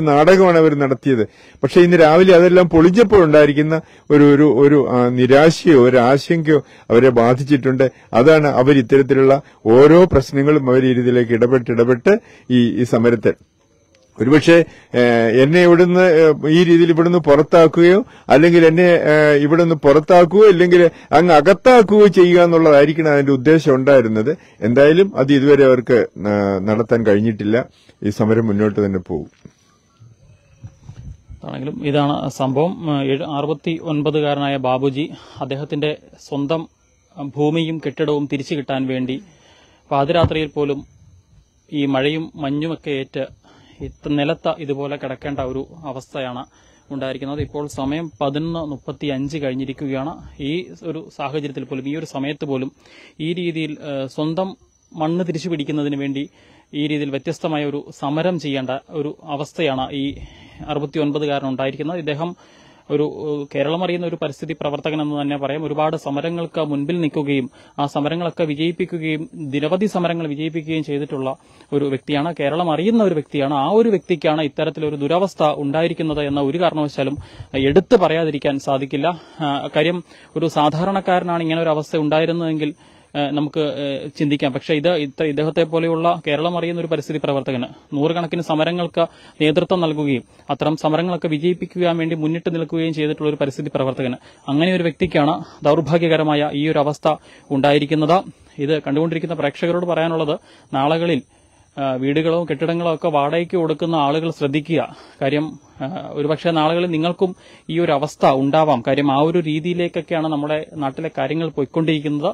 C: നാടകമാണ് അവർ നടത്തിയത് പക്ഷെ ഇന്ന് രാവിലെ അതെല്ലാം പൊളിഞ്ഞപ്പോഴുണ്ടായിരിക്കുന്ന ഒരു ഒരു ഒരു ആ, നിരാശയോ ഒരു ആശങ്കയോ അവരെ ബാധിച്ചിട്ടുണ്ട് അതാണ് അവർ ഇത്തരത്തിലുള്ള ഓരോ പ്രശ്നങ്ങളും അവർ ഇതിലേക്ക് ഇടപെട്ട് ഇടപെട്ട് ഈ ഈ സമരത്തെ ഒരുപക്ഷെ ഏഹ്, എന്നെ ഇവിടുന്ന് ഏഹ്, ഈ രീതിയിൽ ഇവിടുന്ന് പുറത്താക്കുകയോ അല്ലെങ്കിൽ എന്നെ ഏഹ്, ഇവിടുന്ന് പുറത്താക്കുകയോ അല്ലെങ്കിൽ അങ്ങ് അകത്താക്കുകയോ ചെയ്യുക എന്നുള്ളതായിരിക്കണം അതിന്റെ ഉദ്ദേശം ഉണ്ടായിരുന്നത് എന്തായാലും അത് ഇതുവരെ അവർക്ക് ഏഹ്, നടത്താൻ കഴിഞ്ഞിട്ടില്ല ഈ സമരം മുന്നോട്ട് തന്നെ പോകും
A: ആണെങ്കിലും ഇതാണ് സംഭവം അറുപത്തി ഒൻപതുകാരനായ ബാബുജി അദ്ദേഹത്തിന്റെ സ്വന്തം അഹ്, ഭൂമിയും കെട്ടിടവും തിരിച്ചു കിട്ടാൻ വേണ്ടി പാതിരാത്രിയിൽ പോലും ഈ മഴയും മഞ്ഞുമൊക്കെ ഏറ്റ് ഇത് നിലത്ത ഇതുപോലെ കിടക്കേണ്ട ഒരു അവസ്ഥയാണ് ഉണ്ടായിരിക്കുന്നത് ഇപ്പോൾ സമയം പതിനൊന്ന് മുപ്പത്തി അഞ്ച് കഴിഞ്ഞിരിക്കുകയാണ് ഈ ഒരു സാഹചര്യത്തിൽ പോലും ഈ ഒരു സമയത്ത് പോലും ഈ രീതിയിൽ ഏഹ്, സ്വന്തം മണ്ണ് തിരിച്ചു പിടിക്കുന്നതിന് വേണ്ടി ഈ രീതിയിൽ വ്യത്യസ്തമായ ഒരു സമരം ചെയ്യേണ്ട ഒരു അവസ്ഥയാണ് ഈ അറുപത്തിയൊൻപതുകാരൻ ഉണ്ടായിരിക്കുന്നത് ഇദ്ദേഹം ഒരു ഏഹ്, കേരളം അറിയുന്ന ഒരു പരിസ്ഥിതി പ്രവർത്തകൻ എന്ന് തന്നെ പറയാം ഒരുപാട് സമരങ്ങൾക്ക് മുൻപിൽ നിൽക്കുകയും ആ സമരങ്ങളൊക്കെ വിജയിപ്പിക്കുകയും നിരവധി സമരങ്ങൾ വിജയിപ്പിക്കുകയും ചെയ്തിട്ടുള്ള ഒരു വ്യക്തിയാണ് കേരളം അറിയുന്ന ഒരു വ്യക്തിയാണ് ആ ഒരു വ്യക്തിക്കാണ് ഇത്തരത്തിലൊരു ദുരവസ്ഥ ഉണ്ടായിരിക്കുന്നത് എന്ന ഒരു കാരണവശാലും എടുത്തു പറയാതിരിക്കാൻ സാധിക്കില്ല ആ, കാര്യം ഒരു സാധാരണക്കാരനാണ് ഇങ്ങനെ ഒരു അവസ്ഥ ഉണ്ടായിരുന്നതെങ്കിൽ ഏഹ് നമുക്ക് ഏഹ് ചിന്തിക്കാം പക്ഷേ ഇത് ഇത്ര ഇദ്ദേഹത്തെ പോലെയുള്ള കേരളം അറിയുന്ന ഒരു പരിസ്ഥിതി പ്രവർത്തകന് നൂറുകണക്കിന് സമരങ്ങൾക്ക് നേതൃത്വം നൽകുകയും അത്തരം സമരങ്ങളൊക്കെ വിജയിപ്പിക്കുവാൻ വേണ്ടി മുന്നിട്ട് നിൽക്കുകയും ചെയ്തിട്ടുള്ള ഒരു പരിസ്ഥിതി പ്രവർത്തകന് അങ്ങനെ ഒരു വ്യക്തിക്കാണ് ദൗർഭാഗ്യകരമായ ഈ ഒരു അവസ്ഥ ഉണ്ടായിരിക്കുന്നത് ഇത് കണ്ടുകൊണ്ടിരിക്കുന്ന പ്രേക്ഷകരോട് പറയാനുള്ളത് നാളുകളിൽ ആ, വീടുകളോ കെട്ടിടങ്ങളോ ഒക്കെ വാടകയ്ക്ക് കൊടുക്കുന്ന ആളുകൾ ശ്രദ്ധിക്കുക കാര്യം ആ, ഒരുപക്ഷെ നാളുകളിൽ നിങ്ങൾക്കും ഈ ഒരു അവസ്ഥ ഉണ്ടാവാം കാര്യം ആ ഒരു രീതിയിലേക്കൊക്കെയാണ് നമ്മുടെ നാട്ടിലെ കാര്യങ്ങൾ പോയിക്കൊണ്ടിരിക്കുന്നത്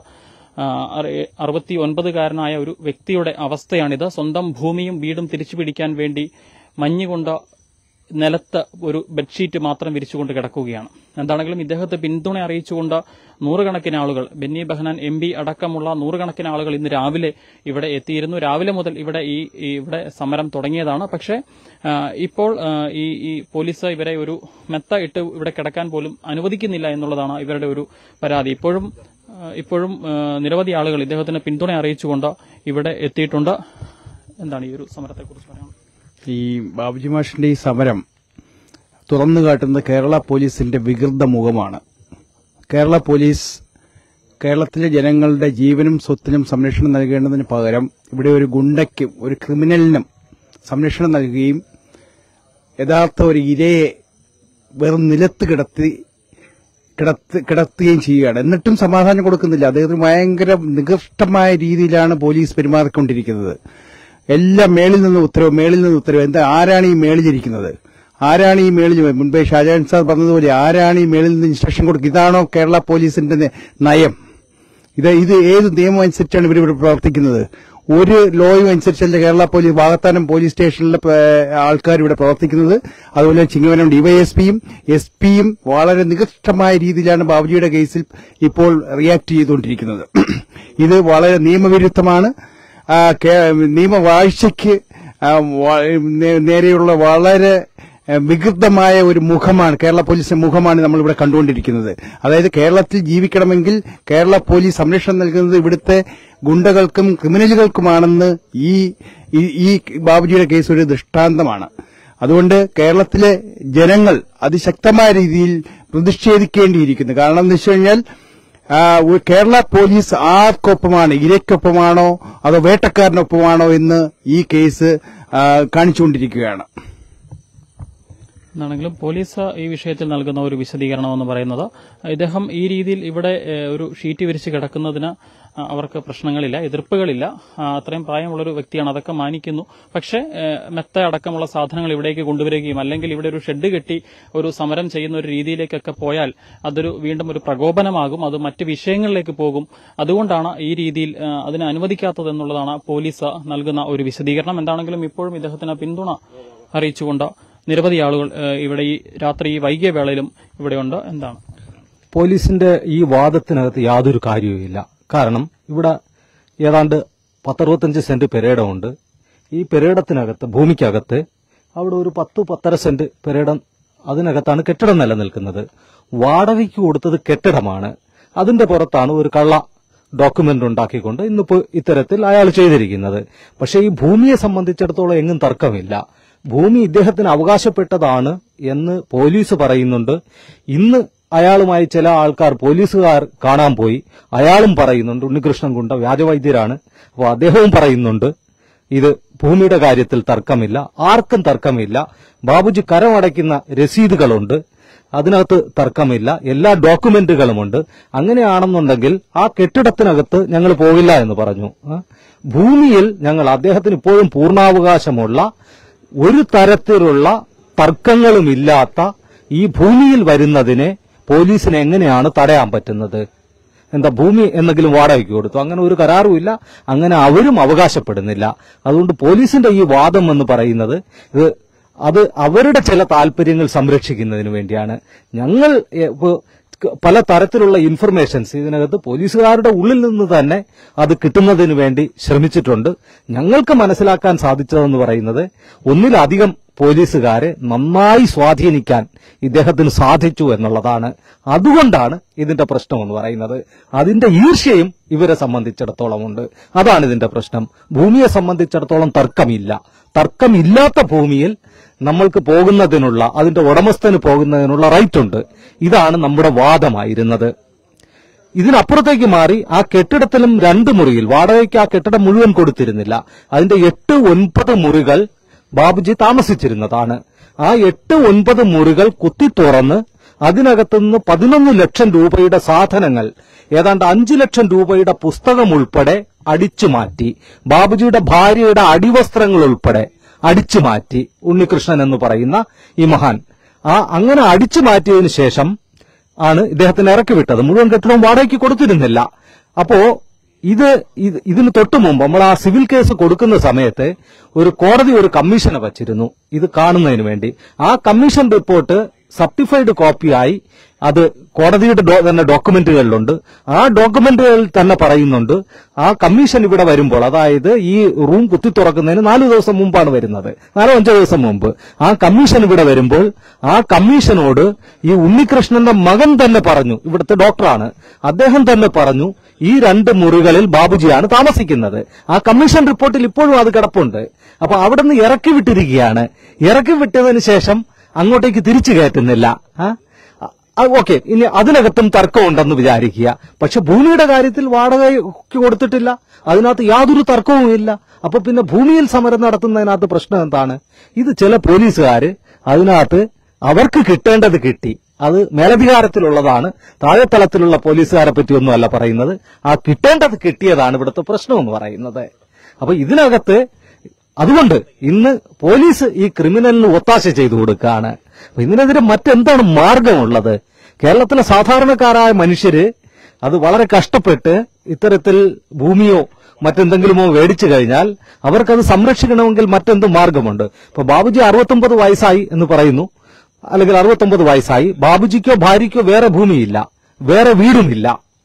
A: അറുപത്തി ഒൻപതുകാരനായ ഒരു വ്യക്തിയുടെ അവസ്ഥയാണിത് സ്വന്തം ഭൂമിയും വീടും തിരിച്ചു പിടിക്കാൻ വേണ്ടി മഞ്ഞുകൊണ്ട് നിലത്ത് ഒരു ബെഡ്ഷീറ്റ് മാത്രം വിരിച്ചുകൊണ്ട് കിടക്കുകയാണ് എന്താണെങ്കിലും ഇദ്ദേഹത്തെ പിന്തുണ അറിയിച്ചുകൊണ്ട് നൂറുകണക്കിന് ആളുകൾ ബെന്നി ബെഹനാൻ എം പി അടക്കമുള്ള നൂറുകണക്കിന് ആളുകൾ ഇന്ന് രാവിലെ ഇവിടെ എത്തിയിരുന്നു രാവിലെ മുതൽ ഇവിടെ ഈ ഈ ഇവിടെ സമരം തുടങ്ങിയതാണ് പക്ഷേ ആ, ഇപ്പോൾ ആ, ഈ ഈ പോലീസ് ഇവരെ ഒരു മെത്ത ഇട്ട് ഇവിടെ കിടക്കാൻ പോലും അനുവദിക്കുന്നില്ല എന്നുള്ളതാണ് ഇവരുടെ ഒരു പരാതി ഇപ്പോഴും ആ, ഇപ്പോഴും ആ, നിരവധി ആളുകൾ ഇദ്ദേഹത്തിന് പിന്തുണ അറിയിച്ചുകൊണ്ട് ഇവിടെ എത്തിയിട്ടുണ്ട് എന്താണ് ഈ ഒരു സമരത്തെക്കുറിച്ച് പറയാനുള്ളത്
D: ഈ ബാബുജി മാഷിന്റെ ഈ സമരം തുറന്നു കാട്ടുന്നത് കേരള പോലീസിന്റെ വികൃത മുഖമാണ് കേരള പോലീസ് കേരളത്തിലെ ജനങ്ങളുടെ ജീവനും സ്വത്തിനും സംരക്ഷണം നൽകേണ്ടതിന് പകരം ഇവിടെ ഒരു ഗുണ്ടയ്ക്കും ഒരു ക്രിമിനലിനും സംരക്ഷണം നൽകുകയും യഥാർത്ഥ ഒരു ഇരയെ വെറും നിലത്ത് കിടത്തി കിടത്ത് കിടത്തുകയും ചെയ്യുകയാണ് എന്നിട്ടും സമാധാനം കൊടുക്കുന്നില്ല അദ്ദേഹത്തിന് ഭയങ്കര നികൃഷ്ടമായ രീതിയിലാണ് പോലീസ് പെരുമാറിക്കൊണ്ടിരിക്കുന്നത് എല്ലാം മേളിൽ നിന്ന് ഉത്തരവ് മേളിൽ നിന്ന് ഉത്തരവ് എന്താ ആരാണ് ഈ മേളിലിരിക്കുന്നത് ആരാണ് ഈ മേളിൽ മുൻപേ ഷാജഹാൻ സാർ പറഞ്ഞതുപോലെ ആരാണ് ഈ മേളിൽ നിന്ന് ഇൻസ്ട്രക്ഷൻ കൊടുക്കുക ഇതാണോ കേരള പോലീസിന്റെ ന- നയം ഇത് ഇത് ഏത് നിയമം അനുസരിച്ചാണ് ഇവർ ഇവിടെ പ്രവർത്തിക്കുന്നത് ഒരു ലോയും അനുസരിച്ചല്ല കേരള പോലീസ് വാകത്താനം പോലീസ് സ്റ്റേഷനിലെ ആൾക്കാർ ഇവിടെ പ്രവർത്തിക്കുന്നത് അതുപോലെ ചിങ്ങവനം ഡിവൈഎസ്പിയും എസ് പിയും വളരെ നികൃഷ്ടമായ രീതിയിലാണ് ബാബുജിയുടെ കേസിൽ ഇപ്പോൾ റിയാക്ട് ചെയ്തുകൊണ്ടിരിക്കുന്നത് ഇത് വളരെ നിയമവിരുദ്ധമാണ് ആ, കേ- നിയമവാഴ്ചയ്ക്ക് ആ, വ- നേ- നേരെയുള്ള വളരെ ആ, വികൃതമായ ഒരു മുഖമാണ് കേരള പോലീസിന്റെ മുഖമാണ് നമ്മൾ ഇവിടെ കണ്ടുകൊണ്ടിരിക്കുന്നത് അതായത് കേരളത്തിൽ ജീവിക്കണമെങ്കിൽ കേരള പോലീസ് സംരക്ഷണം നൽകുന്നത് ഇവിടുത്തെ ഗുണ്ടകൾക്കും ക്രിമിനലുകൾക്കുമാണെന്ന് ഈ ഈ- ഈ ബാബുജിയുടെ കേസ് ഒരു ദൃഷ്ടാന്തമാണ് അതുകൊണ്ട് കേരളത്തിലെ ജനങ്ങൾ അതിശക്തമായ രീതിയിൽ പ്രതിഷേധിക്കേണ്ടിയിരിക്കുന്നു കാരണം എന്ന് വെച്ച് കഴിഞ്ഞാൽ ആ, ഒരു കേരള പോലീസ് ആർക്കൊപ്പമാണ് ഇരയ്ക്കൊപ്പമാണോ അതോ വേട്ടക്കാരനൊപ്പമാണോ എന്ന് ഈ കേസ് ആ, കാണിച്ചുകൊണ്ടിരിക്കുകയാണ്
A: എന്നാണെങ്കിലും പോലീസ് ഈ വിഷയത്തിൽ നൽകുന്ന ഒരു വിശദീകരണം എന്ന് പറയുന്നത് ഇദ്ദേഹം ഈ രീതിയിൽ ഇവിടെ ഏഹ്, ഒരു ഷീറ്റ് വിരിച്ച് കിടക്കുന്നതിന് ആ, അവർക്ക് പ്രശ്നങ്ങളില്ല എതിർപ്പുകളില്ല ആ, അത്രയും പ്രായമുള്ളൊരു വ്യക്തിയാണ് അതൊക്കെ മാനിക്കുന്നു പക്ഷേ ഏഹ്, മെത്ത അടക്കമുള്ള സാധനങ്ങൾ ഇവിടേക്ക് കൊണ്ടുവരികയും അല്ലെങ്കിൽ ഇവിടെ ഒരു ഷെഡ് കെട്ടി ഒരു സമരം ചെയ്യുന്ന ഒരു രീതിയിലേക്കൊക്കെ പോയാൽ അതൊരു വീണ്ടും ഒരു പ്രകോപനമാകും അത് മറ്റ് വിഷയങ്ങളിലേക്ക് പോകും അതുകൊണ്ടാണ് ഈ രീതിയിൽ ആ, അതിനെ അനുവദിക്കാത്തത് എന്നുള്ളതാണ് പോലീസ് നൽകുന്ന ഒരു വിശദീകരണം എന്താണെങ്കിലും ഇപ്പോഴും ഇദ്ദേഹത്തിന് പിന്തുണ അറിയിച്ചുകൊണ്ട് നിരവധി ആളുകൾ ഏഹ്, ഇവിടെ ഈ രാത്രി ഈ വൈകിയ വേളയിലും ഇവിടെയുണ്ട് എന്താണ്
E: പോലീസിന്റെ ഈ വാദത്തിനകത്ത് യാതൊരു കാര്യവുമില്ല കാരണം ഇവിടെ ഏതാണ്ട് പത്തറുപത്തഞ്ച് സെന്റ് പെരേടമുണ്ട് ഈ പെരേടത്തിനകത്ത് ഭൂമിക്കകത്ത് അവിടെ ഒരു പത്ത് പത്തര സെന്റ് പെരേടം അതിനകത്താണ് കെട്ടിടം നിലനിൽക്കുന്നത് വാടകയ്ക്ക് കൊടുത്തത് കെട്ടിടമാണ് അതിന്റെ പുറത്താണ് ഒരു കള്ള ഡോക്യുമെന്റ് ഉണ്ടാക്കിക്കൊണ്ട് ഇന്നിപ്പോ ഇത്തരത്തിൽ അയാൾ ചെയ്തിരിക്കുന്നത് പക്ഷേ ഈ ഭൂമിയെ സംബന്ധിച്ചിടത്തോളം എങ്ങും തർക്കമില്ല ഭൂമി ഇദ്ദേഹത്തിന് അവകാശപ്പെട്ടതാണ് എന്ന് പോലീസ് പറയുന്നുണ്ട് ഇന്ന് അയാളുമായി ചില ആൾക്കാർ പോലീസുകാർ കാണാൻ പോയി അയാളും പറയുന്നുണ്ട് ഉണ്ണികൃഷ്ണൻ കുണ്ട വ്യാജവൈദ്യരാണ് അപ്പോൾ അദ്ദേഹവും പറയുന്നുണ്ട് ഇത് ഭൂമിയുടെ കാര്യത്തിൽ തർക്കമില്ല ആർക്കും തർക്കമില്ല ബാബുജി കരമടയ്ക്കുന്ന രസീതുകളുണ്ട് അതിനകത്ത് തർക്കമില്ല എല്ലാ ഡോക്യുമെന്റുകളുമുണ്ട് അങ്ങനെയാണെന്നുണ്ടെങ്കിൽ ആ കെട്ടിടത്തിനകത്ത് ഞങ്ങൾ പോകില്ല എന്ന് പറഞ്ഞു ആ? ഭൂമിയിൽ ഞങ്ങൾ അദ്ദേഹത്തിന് ഇപ്പോഴും പൂർണ്ണാവകാശമുള്ള ഒരു തരത്തിലുള്ള തർക്കങ്ങളുമില്ലാത്ത ഈ ഭൂമിയിൽ വരുന്നതിനെ പോലീസിന് എങ്ങനെയാണ് തടയാൻ പറ്റുന്നത് എന്താ ഭൂമി എന്തെങ്കിലും വാടകയ്ക്ക് കൊടുത്തു അങ്ങനെ ഒരു കരാറും ഇല്ല അങ്ങനെ അവരും അവകാശപ്പെടുന്നില്ല അതുകൊണ്ട് പോലീസിന്റെ ഈ വാദം എന്ന് പറയുന്നത് ഇത് അത് അവരുടെ ചില താല്പര്യങ്ങൾ സംരക്ഷിക്കുന്നതിന് വേണ്ടിയാണ് ഞങ്ങൾ എ, ഇപ്പോ ക- പല തരത്തിലുള്ള ഇൻഫർമേഷൻസ് ഇതിനകത്ത് പോലീസുകാരുടെ ഉള്ളിൽ നിന്ന് തന്നെ അത് കിട്ടുന്നതിന് വേണ്ടി ശ്രമിച്ചിട്ടുണ്ട് ഞങ്ങൾക്ക് മനസ്സിലാക്കാൻ സാധിച്ചതെന്ന് പറയുന്നത് ഒന്നിലധികം പോലീസുകാരെ നന്നായി സ്വാധീനിക്കാൻ ഇദ്ദേഹത്തിന് സാധിച്ചു എന്നുള്ളതാണ് അതുകൊണ്ടാണ് ഇതിന്റെ പ്രശ്നം എന്ന് പറയുന്നത് അതിന്റെ ഈർഷ്യയും ഇവരെ സംബന്ധിച്ചിടത്തോളം ഉണ്ട് അതാണ് ഇതിന്റെ പ്രശ്നം ഭൂമിയെ സംബന്ധിച്ചിടത്തോളം തർക്കമില്ല തർക്കമില്ലാത്ത ഭൂമിയിൽ നമ്മൾക്ക് പോകുന്നതിനുള്ള അതിന്റെ ഉടമസ്ഥന് പോകുന്നതിനുള്ള റൈറ്റ് ഉണ്ട് ഇതാണ് നമ്മുടെ വാദമായിരുന്നത് ഇതിനപ്പുറത്തേക്ക് മാറി ആ കെട്ടിടത്തിലും രണ്ട് മുറിയിൽ വാടകയ്ക്ക് ആ കെട്ടിടം മുഴുവൻ കൊടുത്തിരുന്നില്ല അതിന്റെ എട്ട് ഒൻപത് മുറികൾ ബാബുജി താമസിച്ചിരുന്നതാണ് ആ എട്ട് ഒൻപത് മുറികൾ കുത്തി തുറന്ന് അതിനകത്തുനിന്ന് പതിനൊന്ന് ലക്ഷം രൂപയുടെ സാധനങ്ങൾ ഏതാണ്ട് അഞ്ചു ലക്ഷം രൂപയുടെ പുസ്തകം ഉൾപ്പെടെ അടിച്ചു മാറ്റി ബാബുജിയുടെ ഭാര്യയുടെ അടിവസ്ത്രങ്ങൾ ഉൾപ്പെടെ അടിച്ചു മാറ്റി ഉണ്ണികൃഷ്ണൻ എന്ന് പറയുന്ന ഈ മഹാൻ ആ അങ്ങനെ അടിച്ചു മാറ്റിയതിനു ശേഷം ആണ് ഇദ്ദേഹത്തിന് ഇറക്കി വിട്ടത് മുഴുവൻ കെട്ടിടവും വാടകയ്ക്ക് കൊടുത്തിരുന്നില്ല അപ്പോ ഇത് ഇത് ഇതിന് തൊട്ടു മുമ്പ് നമ്മൾ ആ സിവിൽ കേസ് കൊടുക്കുന്ന സമയത്ത് ഒരു കോടതി ഒരു കമ്മീഷനെ വച്ചിരുന്നു ഇത് കാണുന്നതിന് വേണ്ടി ആ കമ്മീഷൻ റിപ്പോർട്ട് സർട്ടിഫൈഡ് കോപ്പിയായി അത് കോടതിയുടെ ഡോ- തന്നെ ഡോക്യുമെന്റുകളിലുണ്ട് ആ ഡോക്യുമെന്റുകളിൽ തന്നെ പറയുന്നുണ്ട് ആ കമ്മീഷൻ ഇവിടെ വരുമ്പോൾ അതായത് ഈ റൂം കുത്തി തുറക്കുന്നതിന് നാലു ദിവസം മുമ്പാണ് വരുന്നത് നാലോ അഞ്ചോ ദിവസം മുമ്പ് ആ കമ്മീഷൻ ഇവിടെ വരുമ്പോൾ ആ കമ്മീഷനോട് ഈ ഉണ്ണികൃഷ്ണന്റെ മകൻ തന്നെ പറഞ്ഞു ഇവിടുത്തെ ഡോക്ടറാണ് അദ്ദേഹം തന്നെ പറഞ്ഞു ഈ രണ്ട് മുറികളിൽ ബാബുജിയാണ് താമസിക്കുന്നത് ആ കമ്മീഷൻ റിപ്പോർട്ടിൽ ഇപ്പോഴും അത് കിടപ്പുണ്ട് അപ്പൊ അവിടെ നിന്ന് ഇറക്കി വിട്ടിരിക്കുകയാണ് ഇറക്കി വിട്ടതിന് ശേഷം അങ്ങോട്ടേക്ക് തിരിച്ചു കയറ്റുന്നില്ല ഓക്കെ ഇനി അതിനകത്തും തർക്കമുണ്ടെന്ന് വിചാരിക്കുക പക്ഷെ ഭൂമിയുടെ കാര്യത്തിൽ വാടകയ്ക്ക് കൊടുത്തിട്ടില്ല അതിനകത്ത് യാതൊരു തർക്കവും ഇല്ല അപ്പൊ പിന്നെ ഭൂമിയിൽ സമരം നടത്തുന്നതിനകത്ത് പ്രശ്നം എന്താണ് ഇത് ചില പോലീസുകാര് അതിനകത്ത് അവർക്ക് കിട്ടേണ്ടത് കിട്ടി അത് മേലധികാരത്തിലുള്ളതാണ് താഴെത്തലത്തിലുള്ള പോലീസുകാരെ പറ്റിയൊന്നും അല്ല പറയുന്നത് ആ കിട്ടേണ്ടത് കിട്ടിയതാണ് ഇവിടുത്തെ പ്രശ്നം എന്ന് പറയുന്നത് അപ്പൊ ഇതിനകത്ത് അതുകൊണ്ട് ഇന്ന് പോലീസ് ഈ ക്രിമിനലിന് ഒത്താശ ചെയ്തു കൊടുക്കുകയാണ് അപ്പൊ ഇതിനെതിരെ മറ്റെന്താണ് മാർഗമുള്ളത് കേരളത്തിലെ സാധാരണക്കാരായ മനുഷ്യര് അത് വളരെ കഷ്ടപ്പെട്ട് ഇത്തരത്തിൽ ഭൂമിയോ മറ്റെന്തെങ്കിലുമോ മേടിച്ചു കഴിഞ്ഞാൽ അവർക്കത് സംരക്ഷിക്കണമെങ്കിൽ മറ്റെന്ത് മാർഗമുണ്ട് ഇപ്പൊ ബാബുജി അറുപത്തൊമ്പത് വയസ്സായി എന്ന് പറയുന്നു അല്ലെങ്കിൽ അറുപത്തൊമ്പത് വയസ്സായി ബാബുജിക്കോ ഭാര്യയ്ക്കോ വേറെ ഭൂമിയില്ല വേറെ വീടുമില്ല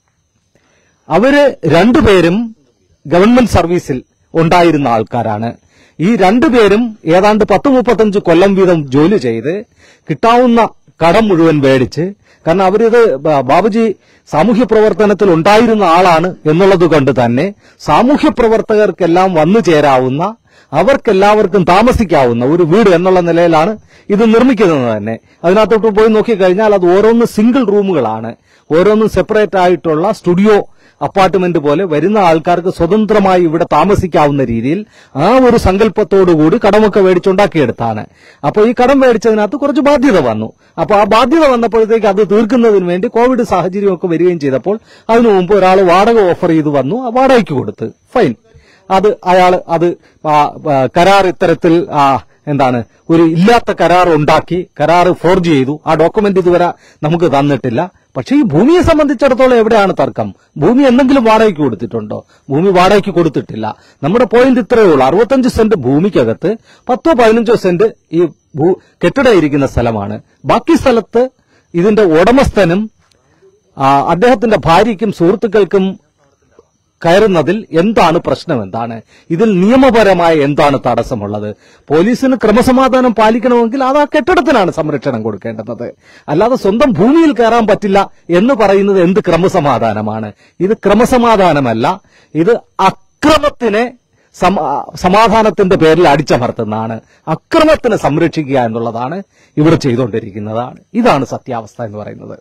E: അവര് രണ്ടുപേരും ഗവൺമെന്റ് സർവീസിൽ ഉണ്ടായിരുന്ന ആൾക്കാരാണ് ഈ രണ്ടുപേരും ഏതാണ്ട് പത്ത് മുപ്പത്തഞ്ച് കൊല്ലം വീതം ജോലി ചെയ്ത് കിട്ടാവുന്ന കടം മുഴുവൻ മേടിച്ച് കാരണം അവരിത് ബ- ബാബുജി സാമൂഹ്യ പ്രവർത്തനത്തിൽ ഉണ്ടായിരുന്ന ആളാണ് എന്നുള്ളത് കൊണ്ട് തന്നെ സാമൂഹ്യ പ്രവർത്തകർക്കെല്ലാം വന്നു ചേരാവുന്ന അവർക്കെല്ലാവർക്കും താമസിക്കാവുന്ന ഒരു വീട് എന്നുള്ള നിലയിലാണ് ഇത് നിർമ്മിക്കുന്നത് തന്നെ അതിനകത്തോട്ട് പോയി നോക്കിക്കഴിഞ്ഞാൽ അത് ഓരോന്ന് സിംഗിൾ റൂമുകളാണ് ഓരോന്നും സെപ്പറേറ്റ് ആയിട്ടുള്ള സ്റ്റുഡിയോ അപ്പാർട്ട്മെന്റ് പോലെ വരുന്ന ആൾക്കാർക്ക് സ്വതന്ത്രമായി ഇവിടെ താമസിക്കാവുന്ന രീതിയിൽ ആ ഒരു സങ്കല്പത്തോടുകൂടി കടമൊക്കെ മേടിച്ചുണ്ടാക്കിയെടുത്താണ് അപ്പൊ ഈ കടം മേടിച്ചതിനകത്ത് കുറച്ച് ബാധ്യത വന്നു അപ്പൊ ആ ബാധ്യത വന്നപ്പോഴത്തേക്ക് അത് തീർക്കുന്നതിന് വേണ്ടി കോവിഡ് സാഹചര്യമൊക്കെ വരികയും ചെയ്തപ്പോൾ അതിനു മുമ്പ് ഒരാൾ വാടക ഓഫർ ചെയ്ത് വന്നു ആ വാടകയ്ക്ക് കൊടുത്ത് ഫൈൻ അത് അയാൾ അത് ആ, ആ, കരാർ ഇത്തരത്തിൽ ആ, എന്താണ് ഒരു ഇല്ലാത്ത കരാർ ഉണ്ടാക്കി കരാർ ഫോർജ് ചെയ്തു ആ ഡോക്യുമെന്റ് ഇതുവരെ നമുക്ക് തന്നിട്ടില്ല പക്ഷേ ഈ ഭൂമിയെ സംബന്ധിച്ചിടത്തോളം എവിടെയാണ് തർക്കം ഭൂമി എന്തെങ്കിലും വാടകയ്ക്ക് കൊടുത്തിട്ടുണ്ടോ ഭൂമി വാടകയ്ക്ക് കൊടുത്തിട്ടില്ല നമ്മുടെ പോയിന്റ് ഇത്രയേ ഉള്ളൂ അറുപത്തഞ്ച് സെന്റ് ഭൂമിക്കകത്ത് പത്തോ പതിനഞ്ചോ സെന്റ് ഈ ഭൂ കെട്ടിടം ഇരിക്കുന്ന സ്ഥലമാണ് ബാക്കി സ്ഥലത്ത് ഇതിന്റെ ഉടമസ്ഥനും ആ, അദ്ദേഹത്തിന്റെ ഭാര്യയ്ക്കും സുഹൃത്തുക്കൾക്കും കയറുന്നതിൽ എന്താണ് പ്രശ്നം എന്താണ് ഇതിൽ നിയമപരമായ എന്താണ് തടസ്സമുള്ളത് പോലീസിന് ക്രമസമാധാനം പാലിക്കണമെങ്കിൽ അത് ആ കെട്ടിടത്തിനാണ് സംരക്ഷണം കൊടുക്കേണ്ടത് അല്ലാതെ സ്വന്തം ഭൂമിയിൽ കയറാൻ പറ്റില്ല എന്ന് പറയുന്നത് എന്ത് ക്രമസമാധാനമാണ് ഇത് ക്രമസമാധാനമല്ല ഇത് അക്രമത്തിനെ സമ- സമാധാനത്തിന്റെ പേരിൽ അടിച്ചമർത്തുന്നതാണ് അക്രമത്തിനെ സംരക്ഷിക്കുക എന്നുള്ളതാണ് ഇവർ ചെയ്തുകൊണ്ടിരിക്കുന്നതാണ് ഇതാണ് സത്യാവസ്ഥ എന്ന് പറയുന്നത്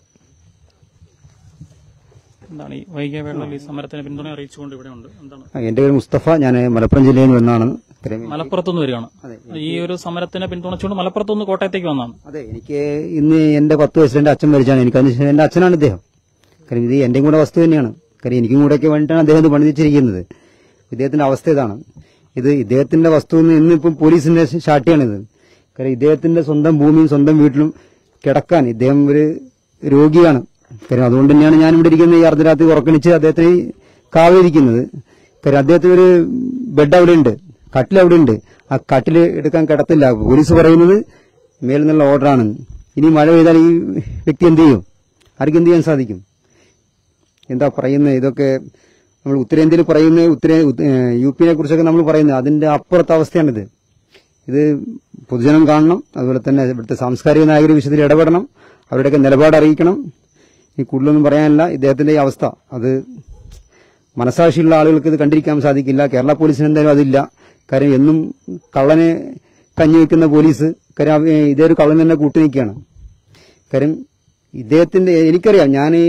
A: എന്താണ് ഈ വൈകിയ വേളയിൽ ഈ സമരത്തിന് പിന്തുണ അറിയിച്ചുകൊണ്ട് ഇവിടെ ഉണ്ട് എന്താണ്
F: ആ, എന്റെ പേര് മുസ്തഫ ഞാൻ മലപ്പുറം ജില്ലയിൽ നിന്ന് വന്നാണ് ഇത്രയും-
A: മലപ്പുറത്തുനിന്ന് വരികയാണ് ഈ ഒരു സമരത്തിനെ പിന്തുണച്ചുകൊണ്ട് മലപ്പുറത്തുനിന്ന് കോട്ടയത്തേക്ക് വന്നതാണ്
F: അതെ എനിക്ക് ഇന്ന് എന്റെ പത്ത് വയസ്സിൽ എന്റെ അച്ഛൻ മരിച്ചാണ് എനിക്ക് അതിന് എന്റെ അച്ഛനാണ് ഇദ്ദേഹം കാര്യം ഇത് എന്റെയും കൂടെ വസ്തു തന്നെയാണ് കാര്യം എനിക്കും കൂടെയൊക്കെ വേണ്ടിയിട്ടാണ് അദ്ദേഹം ഇത് പണിതിച്ചിരിക്കുന്നത് ഇദ്ദേഹത്തിന്റെ അവസ്ഥ ഇതാണ് ഇത് ഇദ്ദേഹത്തിന്റെ വസ്തു എന്ന് ഇന്നിപ്പം പോലീസിന്റെ ഷാട്ടിയാണിത് കാര്യം ഇദ്ദേഹത്തിന്റെ സ്വന്തം ഭൂമിയും സ്വന്തം വീട്ടിലും കിടക്കാൻ ഇദ്ദേഹം ഒരു രോഗിയാണ് കാര്യം അതുകൊണ്ട് തന്നെയാണ് ഞാൻ ഇവിടെ ഇരിക്കുന്നത് ഈ അർദ്ധരാത്രി ഉറക്കണിച്ച് അദ്ദേഹത്തിന് കാവിരിക്കുന്നത് കാര്യം അദ്ദേഹത്തിന് ഒരു ബെഡ് അവിടെ ഉണ്ട് കട്ടിൽ അവിടെ ഉണ്ട് ആ കട്ടിൽ എടുക്കാൻ കിടത്തില്ല പോലീസ് പറയുന്നത് മേലിൽ നിന്നുള്ള ഓർഡറാണ് ഇനി മഴ പെയ്താൽ ഈ വ്യക്തി എന്ത് ചെയ്യും ആർക്കും എന്ത് ചെയ്യാൻ സാധിക്കും എന്താ പറയുന്നത് ഇതൊക്കെ നമ്മൾ ഉത്തരേന്ത്യയിൽ പറയുന്ന ഉത്തരേ ഉത്ത- ഏഹ് യു പിനെ കുറിച്ചൊക്കെ നമ്മൾ പറയുന്നത് അതിന്റെ അപ്പുറത്തെ അവസ്ഥയാണിത് ഇത് പൊതുജനം കാണണം അതുപോലെ തന്നെ ഇവിടുത്തെ സാംസ്കാരിക നായകർ വിഷയത്തിൽ ഇടപെടണം അവരുടെയൊക്കെ നിലപാട് അറിയിക്കണം ഈ കൂടുതലൊന്നും പറയാനില്ല ഇദ്ദേഹത്തിന്റെ ഈ അവസ്ഥ അത് മനസാക്ഷിയുള്ള ആളുകൾക്ക് ഇത് കണ്ടിരിക്കാൻ സാധിക്കില്ല കേരള പോലീസിന് എന്തായാലും അതില്ല കാര്യം എന്നും കള്ളനെ കഞ്ഞി വെക്കുന്ന പോലീസ് കാര്യം അവ- ഇതേ ഒരു കള്ളൻ തന്നെ കൂട്ടി നിൽക്കുകയാണ് കാര്യം ഇദ്ദേഹത്തിന്റെ എനിക്കറിയാം ഞാൻ ഈ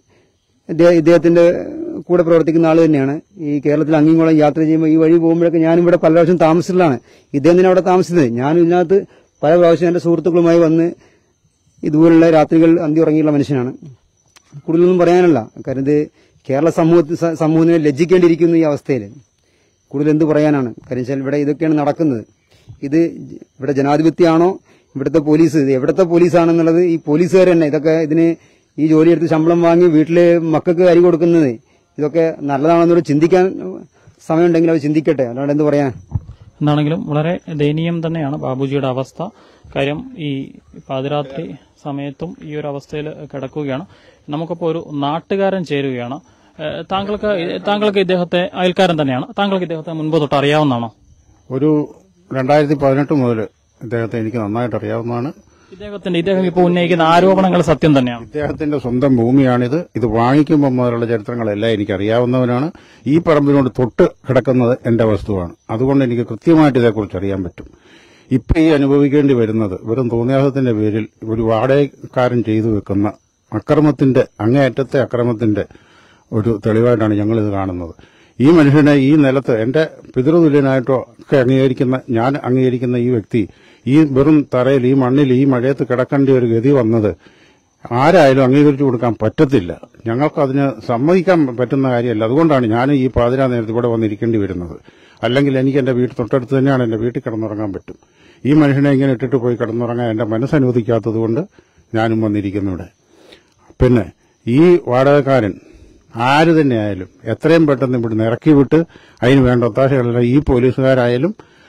F: ഇദ്ദേ- ഇദ്ദേഹത്തിന്റെ കൂടെ പ്രവർത്തിക്കുന്ന ആൾ തന്നെയാണ് ഈ കേരളത്തിൽ അങ്ങിങ്ങോളം യാത്ര ചെയ്യുമ്പോൾ ഈ വഴി പോകുമ്പോഴൊക്കെ ഞാനും ഇവിടെ പല പ്രാവശ്യം താമസിച്ചിട്ടുള്ളതാണ് ഇദ്ദേഹം തന്നെ അവിടെ താമസിച്ചത് ഞാനും ഇതിനകത്ത് പല പ്രാവശ്യം എന്റെ സുഹൃത്തുക്കളുമായി വന്ന് ഇതുപോലുള്ള രാത്രികൾ അന്തി ഉറങ്ങിയുള്ള മനുഷ്യനാണ് കൂടുതലൊന്നും പറയാനല്ല കാര്യം ഇത് കേരള സമൂഹത്തിൽ സ- സമൂഹത്തിനെ ലജ്ജിക്കേണ്ടിയിരിക്കുന്നു ഈ അവസ്ഥയിൽ കൂടുതൽ എന്ത് പറയാനാണ് കാര്യം വെച്ചാൽ ഇവിടെ ഇതൊക്കെയാണ് നടക്കുന്നത് ഇത് ജ- ഇവിടെ ജനാധിപത്യമാണോ ഇവിടുത്തെ പോലീസ് ഇത് എവിടുത്തെ പോലീസാണെന്നുള്ളത് ഈ പോലീസുകാർ തന്നെ ഇതൊക്കെ ഇതിന് ഈ ജോലി എടുത്ത് ശമ്പളം വാങ്ങി വീട്ടില് മക്കൾക്ക് അരി കൊടുക്കുന്നത് ഇതൊക്കെ നല്ലതാണെന്നൊരു ചിന്തിക്കാൻ സമയമുണ്ടെങ്കിൽ അവർ ചിന്തിക്കട്ടെ അല്ലാണ്ട് എന്ത് പറയാൻ
A: എന്താണെങ്കിലും വളരെ ദയനീയം തന്നെയാണ് ബാബുജിയുടെ അവസ്ഥ കാര്യം ഈ പാതിരാത്രി സമയത്തും ഈ ഒരു അവസ്ഥയിൽ കിടക്കുകയാണ് നമുക്കിപ്പോൾ ഒരു നാട്ടുകാരൻ ചേരുകയാണ് ഏഹ് താങ്കൾക്ക് താങ്കൾക്ക് ഇദ്ദേഹത്തെ അയൽക്കാരൻ തന്നെയാണ് താങ്കൾക്ക് ഇദ്ദേഹത്തെ മുൻപ് തൊട്ട് അറിയാവുന്നതാണോ
G: ഒരു രണ്ടായിരത്തി പതിനെട്ട് മുതൽ ഇദ്ദേഹത്തെ എനിക്ക് നന്നായിട്ട് അറിയാവുന്നതാണ്
A: ഇദ്ദേഹത്തിന്റെ ഇദ്ദേഹം ഇപ്പോൾ ഉന്നയിക്കുന്ന ആരോപണങ്ങൾ സത്യം തന്നെയാണ്
G: ഇദ്ദേഹത്തിന്റെ സ്വന്തം ഭൂമിയാണിത് ഇത് വാങ്ങിക്കുമ്പോൾ മുതലുള്ള ചരിത്രങ്ങളെല്ലാം എനിക്ക് അറിയാവുന്നവനാണ് ഈ പറമ്പിനോട് തൊട്ട് കിടക്കുന്നത് എന്റെ വസ്തുവാണ് അതുകൊണ്ട് എനിക്ക് കൃത്യമായിട്ട് ഇതേക്കുറിച്ച് അറിയാൻ പറ്റും ഇപ്പൊ ഈ അനുഭവിക്കേണ്ടി വരുന്നത് വെറും തോന്നിയാസത്തിന്റെ പേരിൽ ഒരു വാടകക്കാരൻ ചെയ്തു വെക്കുന്ന അക്രമത്തിന്റെ അങ്ങേയറ്റത്തെ അക്രമത്തിന്റെ ഒരു തെളിവായിട്ടാണ് ഞങ്ങൾ ഇത് കാണുന്നത് ഈ മനുഷ്യനെ ഈ നിലത്ത് എന്റെ പിതൃതുല്യനായിട്ടോ ഒക്കെ അംഗീകരിക്കുന്ന ഞാൻ അംഗീകരിക്കുന്ന ഈ വ്യക്തി ഈ വെറും തറയിൽ ഈ മണ്ണിൽ ഈ മഴയത്ത് കിടക്കേണ്ട ഒരു ഗതി വന്നത് ആരായാലും അംഗീകരിച്ചു കൊടുക്കാൻ പറ്റത്തില്ല ഞങ്ങൾക്ക് അതിന് സമ്മതിക്കാൻ പറ്റുന്ന കാര്യമല്ല അതുകൊണ്ടാണ് ഞാൻ ഈ പാതിരാ നേരത്ത് ഇവിടെ വന്നിരിക്കേണ്ടി വരുന്നത് അല്ലെങ്കിൽ എനിക്ക് എന്റെ വീട് തൊട്ടടുത്ത് തന്നെയാണ് എന്റെ വീട്ടിൽ കിടന്നുറങ്ങാൻ പറ്റും ഈ മനുഷ്യനെ ഇങ്ങനെ ഇട്ടിട്ട് പോയി കിടന്നുറങ്ങാൻ എന്റെ മനസ്സനുവദിക്കാത്തത് കൊണ്ട് ഞാനും വന്നിരിക്കുന്നു ഇവിടെ പിന്നെ ഈ വാടകക്കാരൻ ആര് തന്നെയായാലും എത്രയും പെട്ടെന്ന് ഇവിടുന്ന് ഇറക്കി വിട്ട് അതിന് വേണ്ട ഒത്താശകളെല്ലാം ഈ പോലീസുകാരായാലും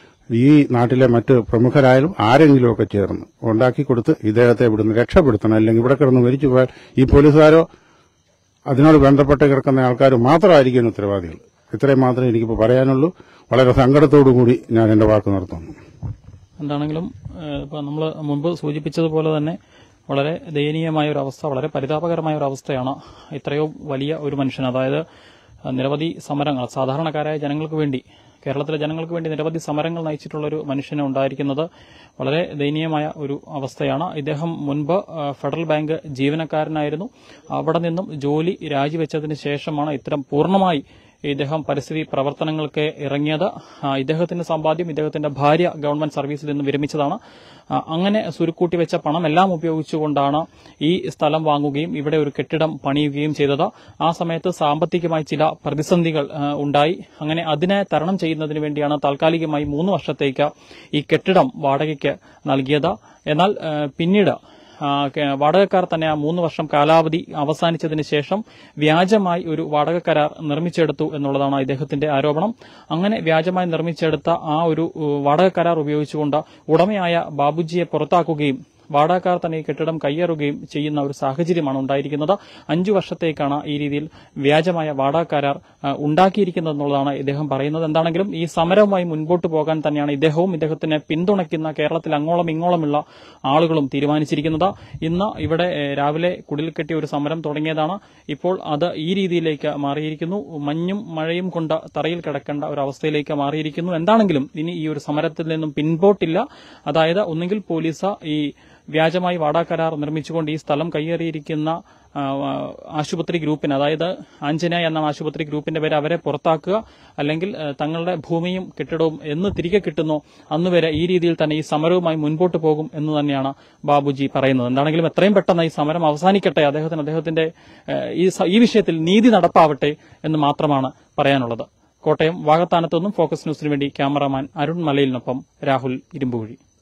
G: ഈ നാട്ടിലെ മറ്റ് പ്രമുഖരായാലും ആരെങ്കിലുമൊക്കെ ചേർന്ന് ഉണ്ടാക്കി കൊടുത്ത് ഇദ്ദേഹത്തെ ഇവിടുന്ന് രക്ഷപ്പെടുത്തണം അല്ലെങ്കിൽ ഇവിടെ കിടന്ന് മരിച്ചു പോയാൽ ഈ പോലീസുകാരോ അതിനോട് ബന്ധപ്പെട്ട് കിടക്കുന്ന ആൾക്കാർ മാത്രമായിരിക്കും ഉത്തരവാദികൾ ഇത്രയും മാത്രമേ എനിക്കിപ്പോൾ പറയാനുള്ളൂ വളരെ സങ്കടത്തോടു കൂടി ഞാൻ എന്റെ വാക്ക് നിർത്തുന്നു
A: എന്താണെങ്കിലും ഏഹ്, ഇപ്പൊ നമ്മൾ മുമ്പ് സൂചിപ്പിച്ചതുപോലെ തന്നെ വളരെ ദയനീയമായ ഒരു അവസ്ഥ വളരെ പരിതാപകരമായ ഒരു അവസ്ഥയാണ് ഇത്രയോ വലിയ ഒരു മനുഷ്യൻ അതായത് ഏഹ്, നിരവധി സമരങ്ങൾ സാധാരണക്കാരായ ജനങ്ങൾക്ക് വേണ്ടി കേരളത്തിലെ ജനങ്ങൾക്ക് വേണ്ടി നിരവധി സമരങ്ങൾ നയിച്ചിട്ടുള്ള ഒരു മനുഷ്യന് ഉണ്ടായിരിക്കുന്നത് വളരെ ദയനീയമായ ഒരു അവസ്ഥയാണ് ഇദ്ദേഹം മുൻപ് ഏഹ്, ഫെഡറൽ ബാങ്ക് ജീവനക്കാരനായിരുന്നു അവിടെ നിന്നും ജോലി രാജിവെച്ചതിന് ശേഷമാണ് ഇത്തരം പൂർണ്ണമായി ഇദ്ദേഹം പരിസ്ഥിതി പ്രവർത്തനങ്ങൾക്ക് ഇറങ്ങിയത് ആ, ഇദ്ദേഹത്തിന്റെ സമ്പാദ്യം ഇദ്ദേഹത്തിന്റെ ഭാര്യ ഗവൺമെന്റ് സർവീസിൽ നിന്ന് വിരമിച്ചതാണ് ആ, അങ്ങനെ സുരുക്കൂട്ടി വെച്ച പണം എല്ലാം ഉപയോഗിച്ചുകൊണ്ടാണ് ഈ സ്ഥലം വാങ്ങുകയും ഇവിടെ ഒരു കെട്ടിടം പണിയുകയും ചെയ്തത് ആ സമയത്ത് സാമ്പത്തികമായി ചില പ്രതിസന്ധികൾ ആ, ഉണ്ടായി അങ്ങനെ അതിനെ തരണം ചെയ്യുന്നതിന് വേണ്ടിയാണ് താൽക്കാലികമായി മൂന്ന് വർഷത്തേക്ക് ഈ കെട്ടിടം വാടകയ്ക്ക് നൽകിയത് എന്നാൽ ആ, പിന്നീട് ആ, കെ- വാടകക്കാർ തന്നെ ആ മൂന്ന് വർഷം കാലാവധി അവസാനിച്ചതിന് ശേഷം വ്യാജമായി ഒരു വാടക കരാർ നിർമ്മിച്ചെടുത്തു എന്നുള്ളതാണ് ഇദ്ദേഹത്തിന്റെ ആരോപണം അങ്ങനെ വ്യാജമായി നിർമ്മിച്ചെടുത്ത ആ ഒരു ഉ, വാടക കരാർ ഉപയോഗിച്ചുകൊണ്ട് ഉടമയായ ബാബുജിയെ പുറത്താക്കുകയും വാടകക്കാർ തന്നെ ഈ കെട്ടിടം കയ്യേറുകയും ചെയ്യുന്ന ഒരു സാഹചര്യമാണ് ഉണ്ടായിരിക്കുന്നത് അഞ്ചു വർഷത്തേക്കാണ് ഈ രീതിയിൽ വ്യാജമായ വാടക കരാർ ആ, ഉണ്ടാക്കിയിരിക്കുന്നത് എന്നുള്ളതാണ് ഇദ്ദേഹം പറയുന്നത് എന്താണെങ്കിലും ഈ സമരവുമായി മുൻപോട്ട് പോകാൻ തന്നെയാണ് ഇദ്ദേഹവും ഇദ്ദേഹത്തിനെ പിന്തുണയ്ക്കുന്ന കേരളത്തിൽ അങ്ങോളം ഇങ്ങോളമുള്ള ആളുകളും തീരുമാനിച്ചിരിക്കുന്നത് ഇന്ന് ഇവിടെ ഏ, രാവിലെ കുടിൽ കെട്ടിയ ഒരു സമരം തുടങ്ങിയതാണ് ഇപ്പോൾ അത് ഈ രീതിയിലേക്ക് മാറിയിരിക്കുന്നു മഞ്ഞും മഴയും കൊണ്ട് തറയിൽ കിടക്കേണ്ട ഒരു അവസ്ഥയിലേക്ക് മാറിയിരിക്കുന്നു എന്താണെങ്കിലും ഇനി ഈ ഒരു സമരത്തിൽ നിന്നും പിൻപോട്ടില്ല അതായത് ഒന്നുകിൽ പോലീസ് ഈ വ്യാജമായി വാടക കരാർ നിർമ്മിച്ചുകൊണ്ട് ഈ സ്ഥലം കയ്യേറിയിരിക്കുന്ന ആ, ആ, ആശുപത്രി ഗ്രൂപ്പിന് അതായത് ആഞ്ജനേയ എന്ന ആശുപത്രി ഗ്രൂപ്പിന്റെ പേര് അവരെ പുറത്താക്കുക അല്ലെങ്കിൽ ആ, തങ്ങളുടെ ഭൂമിയും കെട്ടിടവും എന്ന് തിരികെ കിട്ടുന്നോ അന്നുവരെ ഈ രീതിയിൽ തന്നെ ഈ സമരവുമായി മുൻപോട്ട് പോകും എന്ന് തന്നെയാണ് ബാബുജി പറയുന്നത് എന്താണെങ്കിലും എത്രയും പെട്ടെന്ന് ഈ സമരം അവസാനിക്കട്ടെ അദ്ദേഹത്തിന് അദ്ദേഹത്തിന്റെ ആ, ഈ സ- ഈ വിഷയത്തിൽ നീതി നടപ്പാവട്ടെ എന്ന് മാത്രമാണ് പറയാനുള്ളത് കോട്ടയം വാകത്താനത്തു നിന്നും ഫോക്കസ് ന്യൂസിനു വേണ്ടി ക്യാമറാമാൻ അരുൺ മലയിലിനൊപ്പം രാഹുൽ ഇരുമ്പുകുഴി